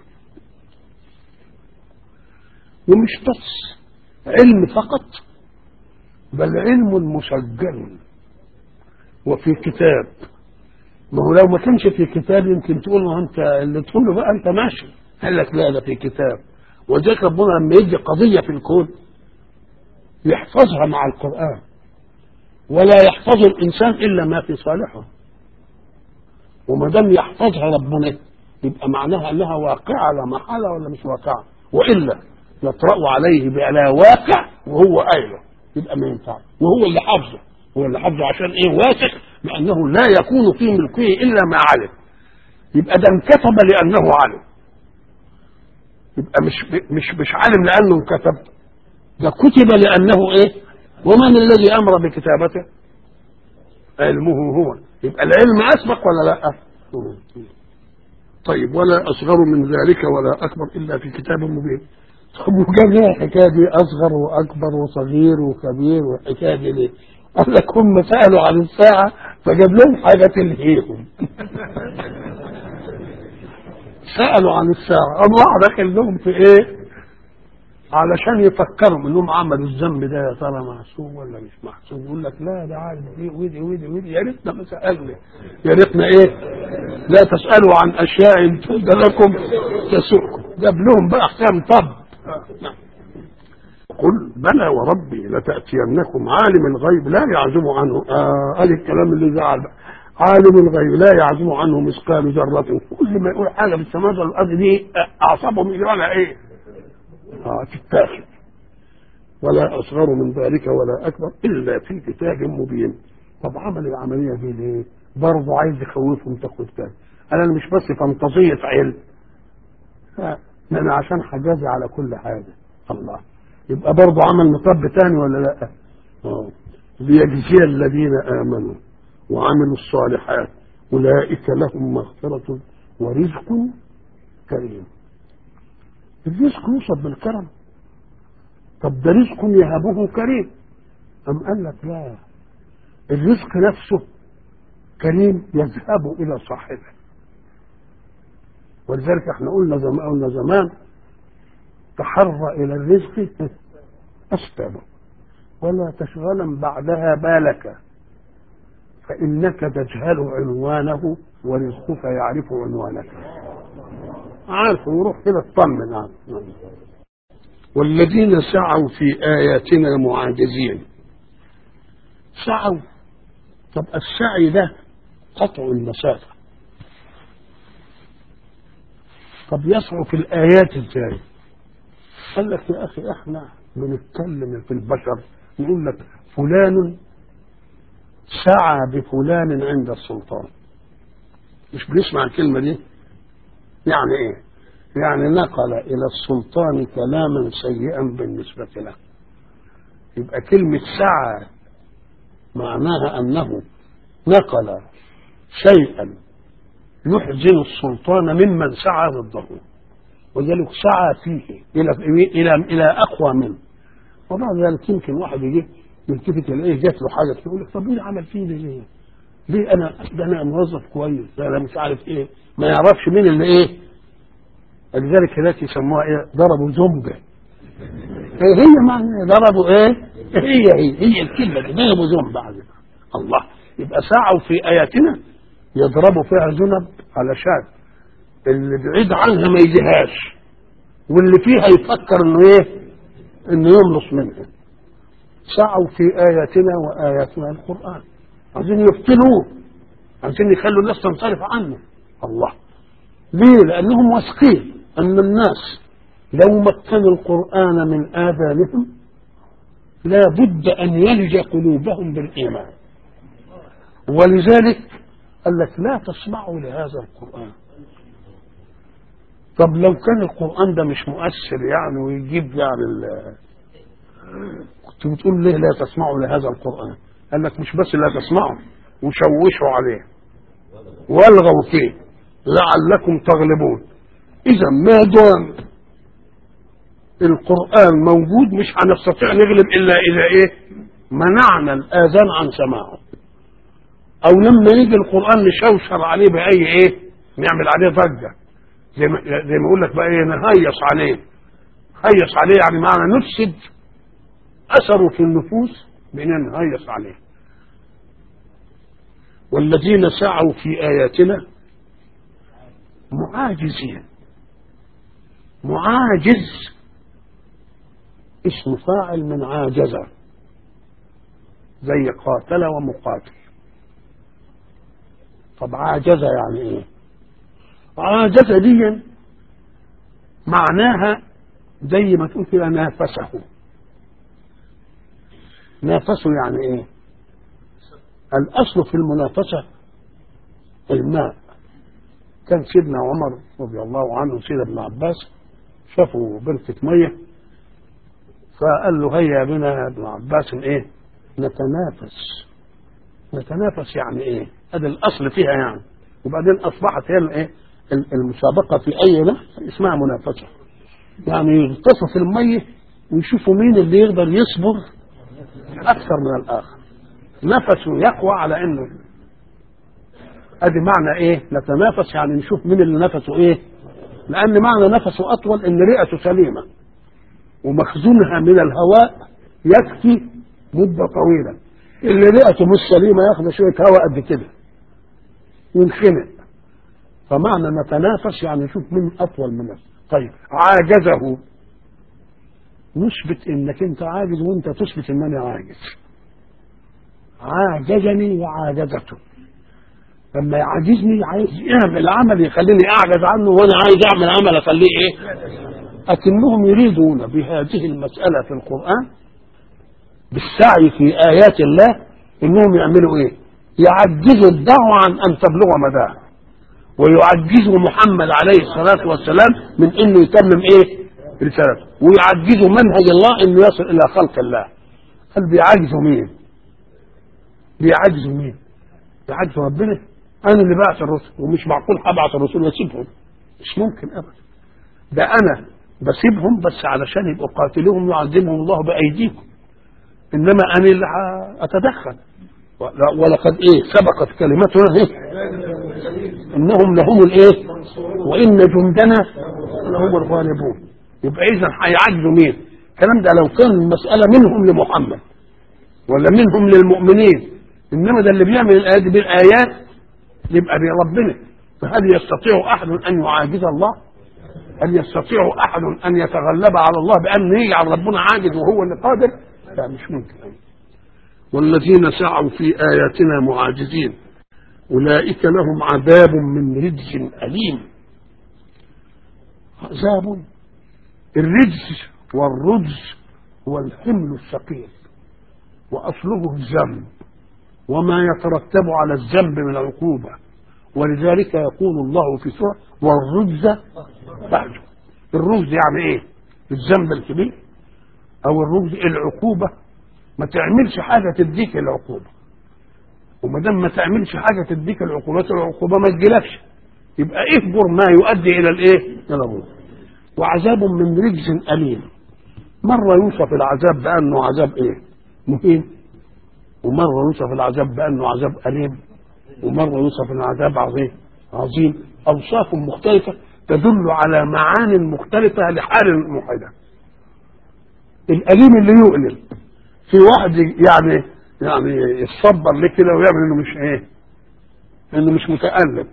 ومش بس علم فقط بل علم مسجل وفي كتاب ما هو لو ما كانش في كتاب يمكن تقول ما انت اللي تقول له بقى انت ماشي قال لك لا ده في كتاب وذلك ربنا لما يدي قضيه في الكون يحفظها مع القران ولا يحفظ الانسان الا ما في صالحه وما دام يحفظها ربنا يبقى معناها انها واقعه لا محاله ولا مش واقعه والا يطرأ عليه بلا واقع وهو قايله يبقى ما ينفعش وهو اللي حافظه هو اللي حافظه عشان ايه واثق بانه لا يكون في ملكه الا ما علم يبقى ده انكتب لانه علم يبقى مش مش مش عالم لانه انكتب ده كتب لانه ايه ومن الذي امر بكتابته علمه هو يبقى العلم اسبق ولا لا طيب ولا اصغر من ذلك ولا اكبر الا في كتاب مبين طب وجاب لنا الحكايه دي اصغر واكبر وصغير وكبير والحكايه دي ليه؟ قال لك هم سالوا عن الساعه فجاب لهم حاجه تلهيهم سالوا عن الساعه الله داخل لهم في ايه؟ علشان يفكروا انهم عملوا الذنب ده يا ترى محسوب ولا مش محسوب يقول لك لا ده عادي ايه ودي ودي ودي يا ريتنا ما سالنا يا ريتنا ايه لا تسالوا عن اشياء تبد لكم تسؤكم جاب لهم بقى احكام طب قل بلى وربي لتاتينكم عالم الغيب لا يعزم عنه آه ادي الكلام اللي زعل بقى عالم الغيب لا يعزم عنه مثقال ذره كل ما يقول حاجه في السماوات والارض دي اعصابهم يجري على ايه؟ آه تتاخد ولا أصغر من ذلك ولا أكبر إلا في كتاب مبين طب عمل العملية دي ليه؟ برضه عايز يخوفهم تاخد بالك أنا مش بس فانتازية علم لا أنا عشان حجازي على كل حاجة الله يبقى برضه عمل مطب تاني ولا لا؟ آه. ليجزي الذين آمنوا وعملوا الصالحات أولئك لهم مغفرة ورزق كريم الرزق يوصف بالكرم طب ده رزق يهبه كريم أم قال لك لا الرزق نفسه كريم يذهب إلى صاحبه ولذلك احنا قلنا زمان قلنا زمان تحرى إلى الرزق أسبابه ولا تشغلا بعدها بالك فإنك تجهل عنوانه ورزقك يعرف عنوانك عارف وروح كده اطمن عارف. والذين سعوا في آياتنا معاجزين سعوا طب السعي ده قطع المسافة طب يسعوا في الآيات ازاي قال لك يا أخي احنا بنتكلم في البشر نقول لك فلان سعى بفلان عند السلطان مش بنسمع الكلمة دي يعني ايه يعني نقل الى السلطان كلاما سيئا بالنسبة له يبقى كلمة سعى معناها انه نقل شيئا يحزن السلطان ممن سعى ضده وذلك سعى فيه الى الى الى اقوى منه وبعد ذلك يمكن واحد يجي يلتفت يلاقيه جات له حاجه يقول لك طب مين عمل فيه ده ليه؟ ليه انا ده انا موظف كويس ده انا مش عارف ايه ما يعرفش مين اللي ايه لذلك هناك يسموها ايه ضربوا زنبه إيه هي معنى ضربوا ايه هي هي هي الكلمه دي ضربوا زنبه على الله يبقى سعوا في اياتنا يضربوا فيها ذنب علشان اللي بعيد عنها ما يجيهاش واللي فيها يفكر انه ايه انه يملص منها سعوا في اياتنا واياتنا القران عايزين يفتنوه عايزين يخلوا الناس تنصرف عنه الله ليه لانهم واثقين ان الناس لو مكنوا القران من اذانهم لا بد ان يلج قلوبهم بالايمان ولذلك قال لك لا تسمعوا لهذا القران طب لو كان القران ده مش مؤثر يعني ويجيب يعني ال كنت بتقول ليه لا تسمعوا لهذا القرآن قال لك مش بس لا تسمعوا وشوشوا عليه والغوا فيه لعلكم تغلبون اذا ما دام القرآن موجود مش هنستطيع نغلب الا اذا ايه منعنا الاذان عن سماعه او لما يجي القرآن نشوشر عليه باي ايه نعمل عليه ضجة زي ما زي ما يقول لك بقى ايه نهيص عليه هيص عليه يعني معنى نفسد اثره في النفوس بان نهيص عليه والذين سعوا في اياتنا معاجزين معاجز اسم فاعل من عاجز زي قاتل ومقاتل طب عاجز يعني ايه عاجز دي معناها زي ما تقول كده نافسه نافسه يعني ايه الاصل في المنافسه الماء كان سيدنا عمر رضي الله عنه سيدنا ابن عباس شافوا بركة مية فقال له هيا بنا يا ابن عباس ايه نتنافس نتنافس يعني ايه هذا الاصل فيها يعني وبعدين اصبحت هي الايه المسابقة في اي نهر اسمها منافسة يعني يغطسوا في المية ويشوفوا مين اللي يقدر يصبر اكثر من الاخر نفسه يقوى على انه ادي معنى ايه نتنافس يعني نشوف مين اللي نفسه ايه لان معنى نفسه اطول ان رئته سليمه ومخزونها من الهواء يكفي مده طويله اللي رئته مش سليمه ياخد شويه هواء قد كده ينخنق فمعنى نتنافس يعني نشوف مين اطول من نفسه طيب عاجزه نثبت انك انت عاجز وانت تثبت ان انا عاجز عاجزني وعاجزته لما يعجزني عايز يعمل عمل يخليني اعجز عنه وانا عايز اعمل عمل اخليه ايه لكنهم يريدون بهذه المساله في القران بالسعي في ايات الله انهم يعملوا ايه يعجزوا الدعوه عن ان تبلغ مداها ويعجزوا محمد عليه الصلاه والسلام من انه يتمم ايه رسالته ويعجزوا منهج الله انه يصل الى خلق الله قال بيعجزوا مين بيعجزوا مين بيعجزوا ربنا انا اللي بعت الرسل ومش معقول هبعت الرسل واسيبهم مش ممكن ابدا ده انا بسيبهم بس علشان يبقوا قاتلوهم يعذبهم الله بايديكم انما انا اللي اتدخل ولقد ايه سبقت كلمتنا ايه انهم لهم الايه وان جندنا لهم الغالبون يبقى اذا هيعجزوا مين الكلام ده لو كان المساله منهم لمحمد ولا منهم للمؤمنين انما ده اللي بيعمل الايات بالايات يبقى بربنا فهل يستطيع احد ان يعاجز الله؟ هل يستطيع احد ان يتغلب على الله بان يجعل ربنا عاجز وهو اللي قادر؟ لا مش ممكن والذين سعوا في اياتنا معاجزين اولئك لهم عذاب من رجز اليم عذاب الرجز والرجز هو الحمل الثقيل واصله الذنب وما يترتب على الذنب من العقوبه ولذلك يقول الله في سوره والرجز بعده الرجز يعني ايه الذنب الكبير او الرجز العقوبه ما تعملش حاجه تديك العقوبه وما دام ما تعملش حاجه تديك العقوبات العقوبه ما تجيلكش يبقى اكبر ما يؤدي الى الايه؟ الى الرجز وعذاب من رجز اليم مره يوصف العذاب بانه عذاب ايه؟ مهين ومره يوصف العذاب بانه عذاب اليم ومره يوصف العذاب عظيم عظيم اوصاف مختلفه تدل على معان مختلفه لحال موحده الاليم اللي يؤلم في واحد يعني يعني يتصبر ليه كده ويعمل انه مش ايه انه مش متالم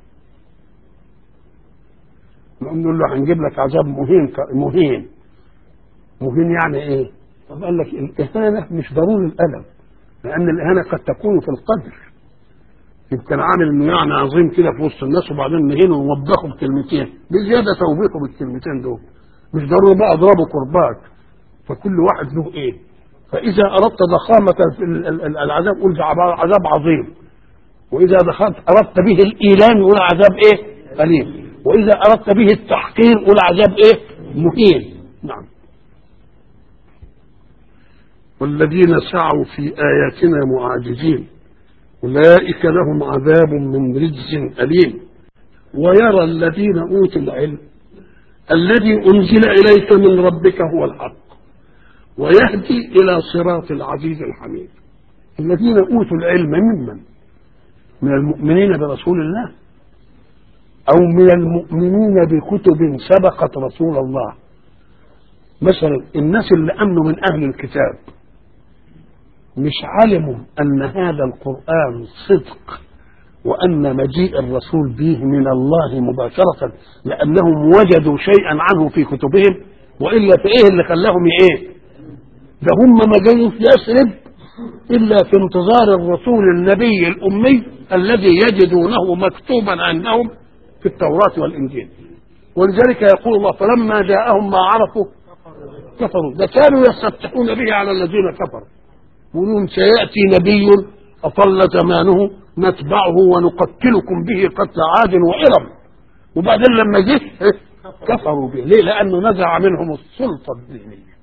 نقول له هنجيب لك عذاب مهين مهين مهين يعني ايه طب قال لك الاهانه مش ضروري الالم لان الاهانه قد تكون في القدر يمكن عامل انه يعني عظيم كده في وسط الناس وبعدين نهينه ونوبخه بكلمتين بزياده توبيخه بالكلمتين دول مش ضروري بقى اضربه كرباج فكل واحد له ايه فاذا اردت ضخامه العذاب قول عذاب عظيم واذا دخلت اردت به الايلام يقول عذاب ايه اليم واذا اردت به التحقير قول عذاب ايه مهين نعم والذين سعوا في اياتنا معاجزين أولئك لهم عذاب من رجز أليم ويرى الذين أوتوا العلم الذي أنزل إليك من ربك هو الحق ويهدي إلى صراط العزيز الحميد الذين أوتوا العلم ممن من المؤمنين برسول الله أو من المؤمنين بكتب سبقت رسول الله مثلا الناس اللي أمنوا من أهل الكتاب مش علموا أن هذا القرآن صدق وأن مجيء الرسول به من الله مباشرة لأنهم وجدوا شيئا عنه في كتبهم وإلا في إيه اللي خلاهم إيه ده هم ما جايين في يثرب إلا في انتظار الرسول النبي الأمي الذي يجدونه مكتوبا عندهم في التوراة والإنجيل ولذلك يقول الله فلما جاءهم ما عرفوا كفروا ده كانوا يستفتحون به على الذين كفروا يقولون سيأتي نبي أطل زمانه نتبعه ونقتلكم به قتل عاد وإرم وبعدين لما جه كفروا به ليه لأنه نزع منهم السلطة الدينية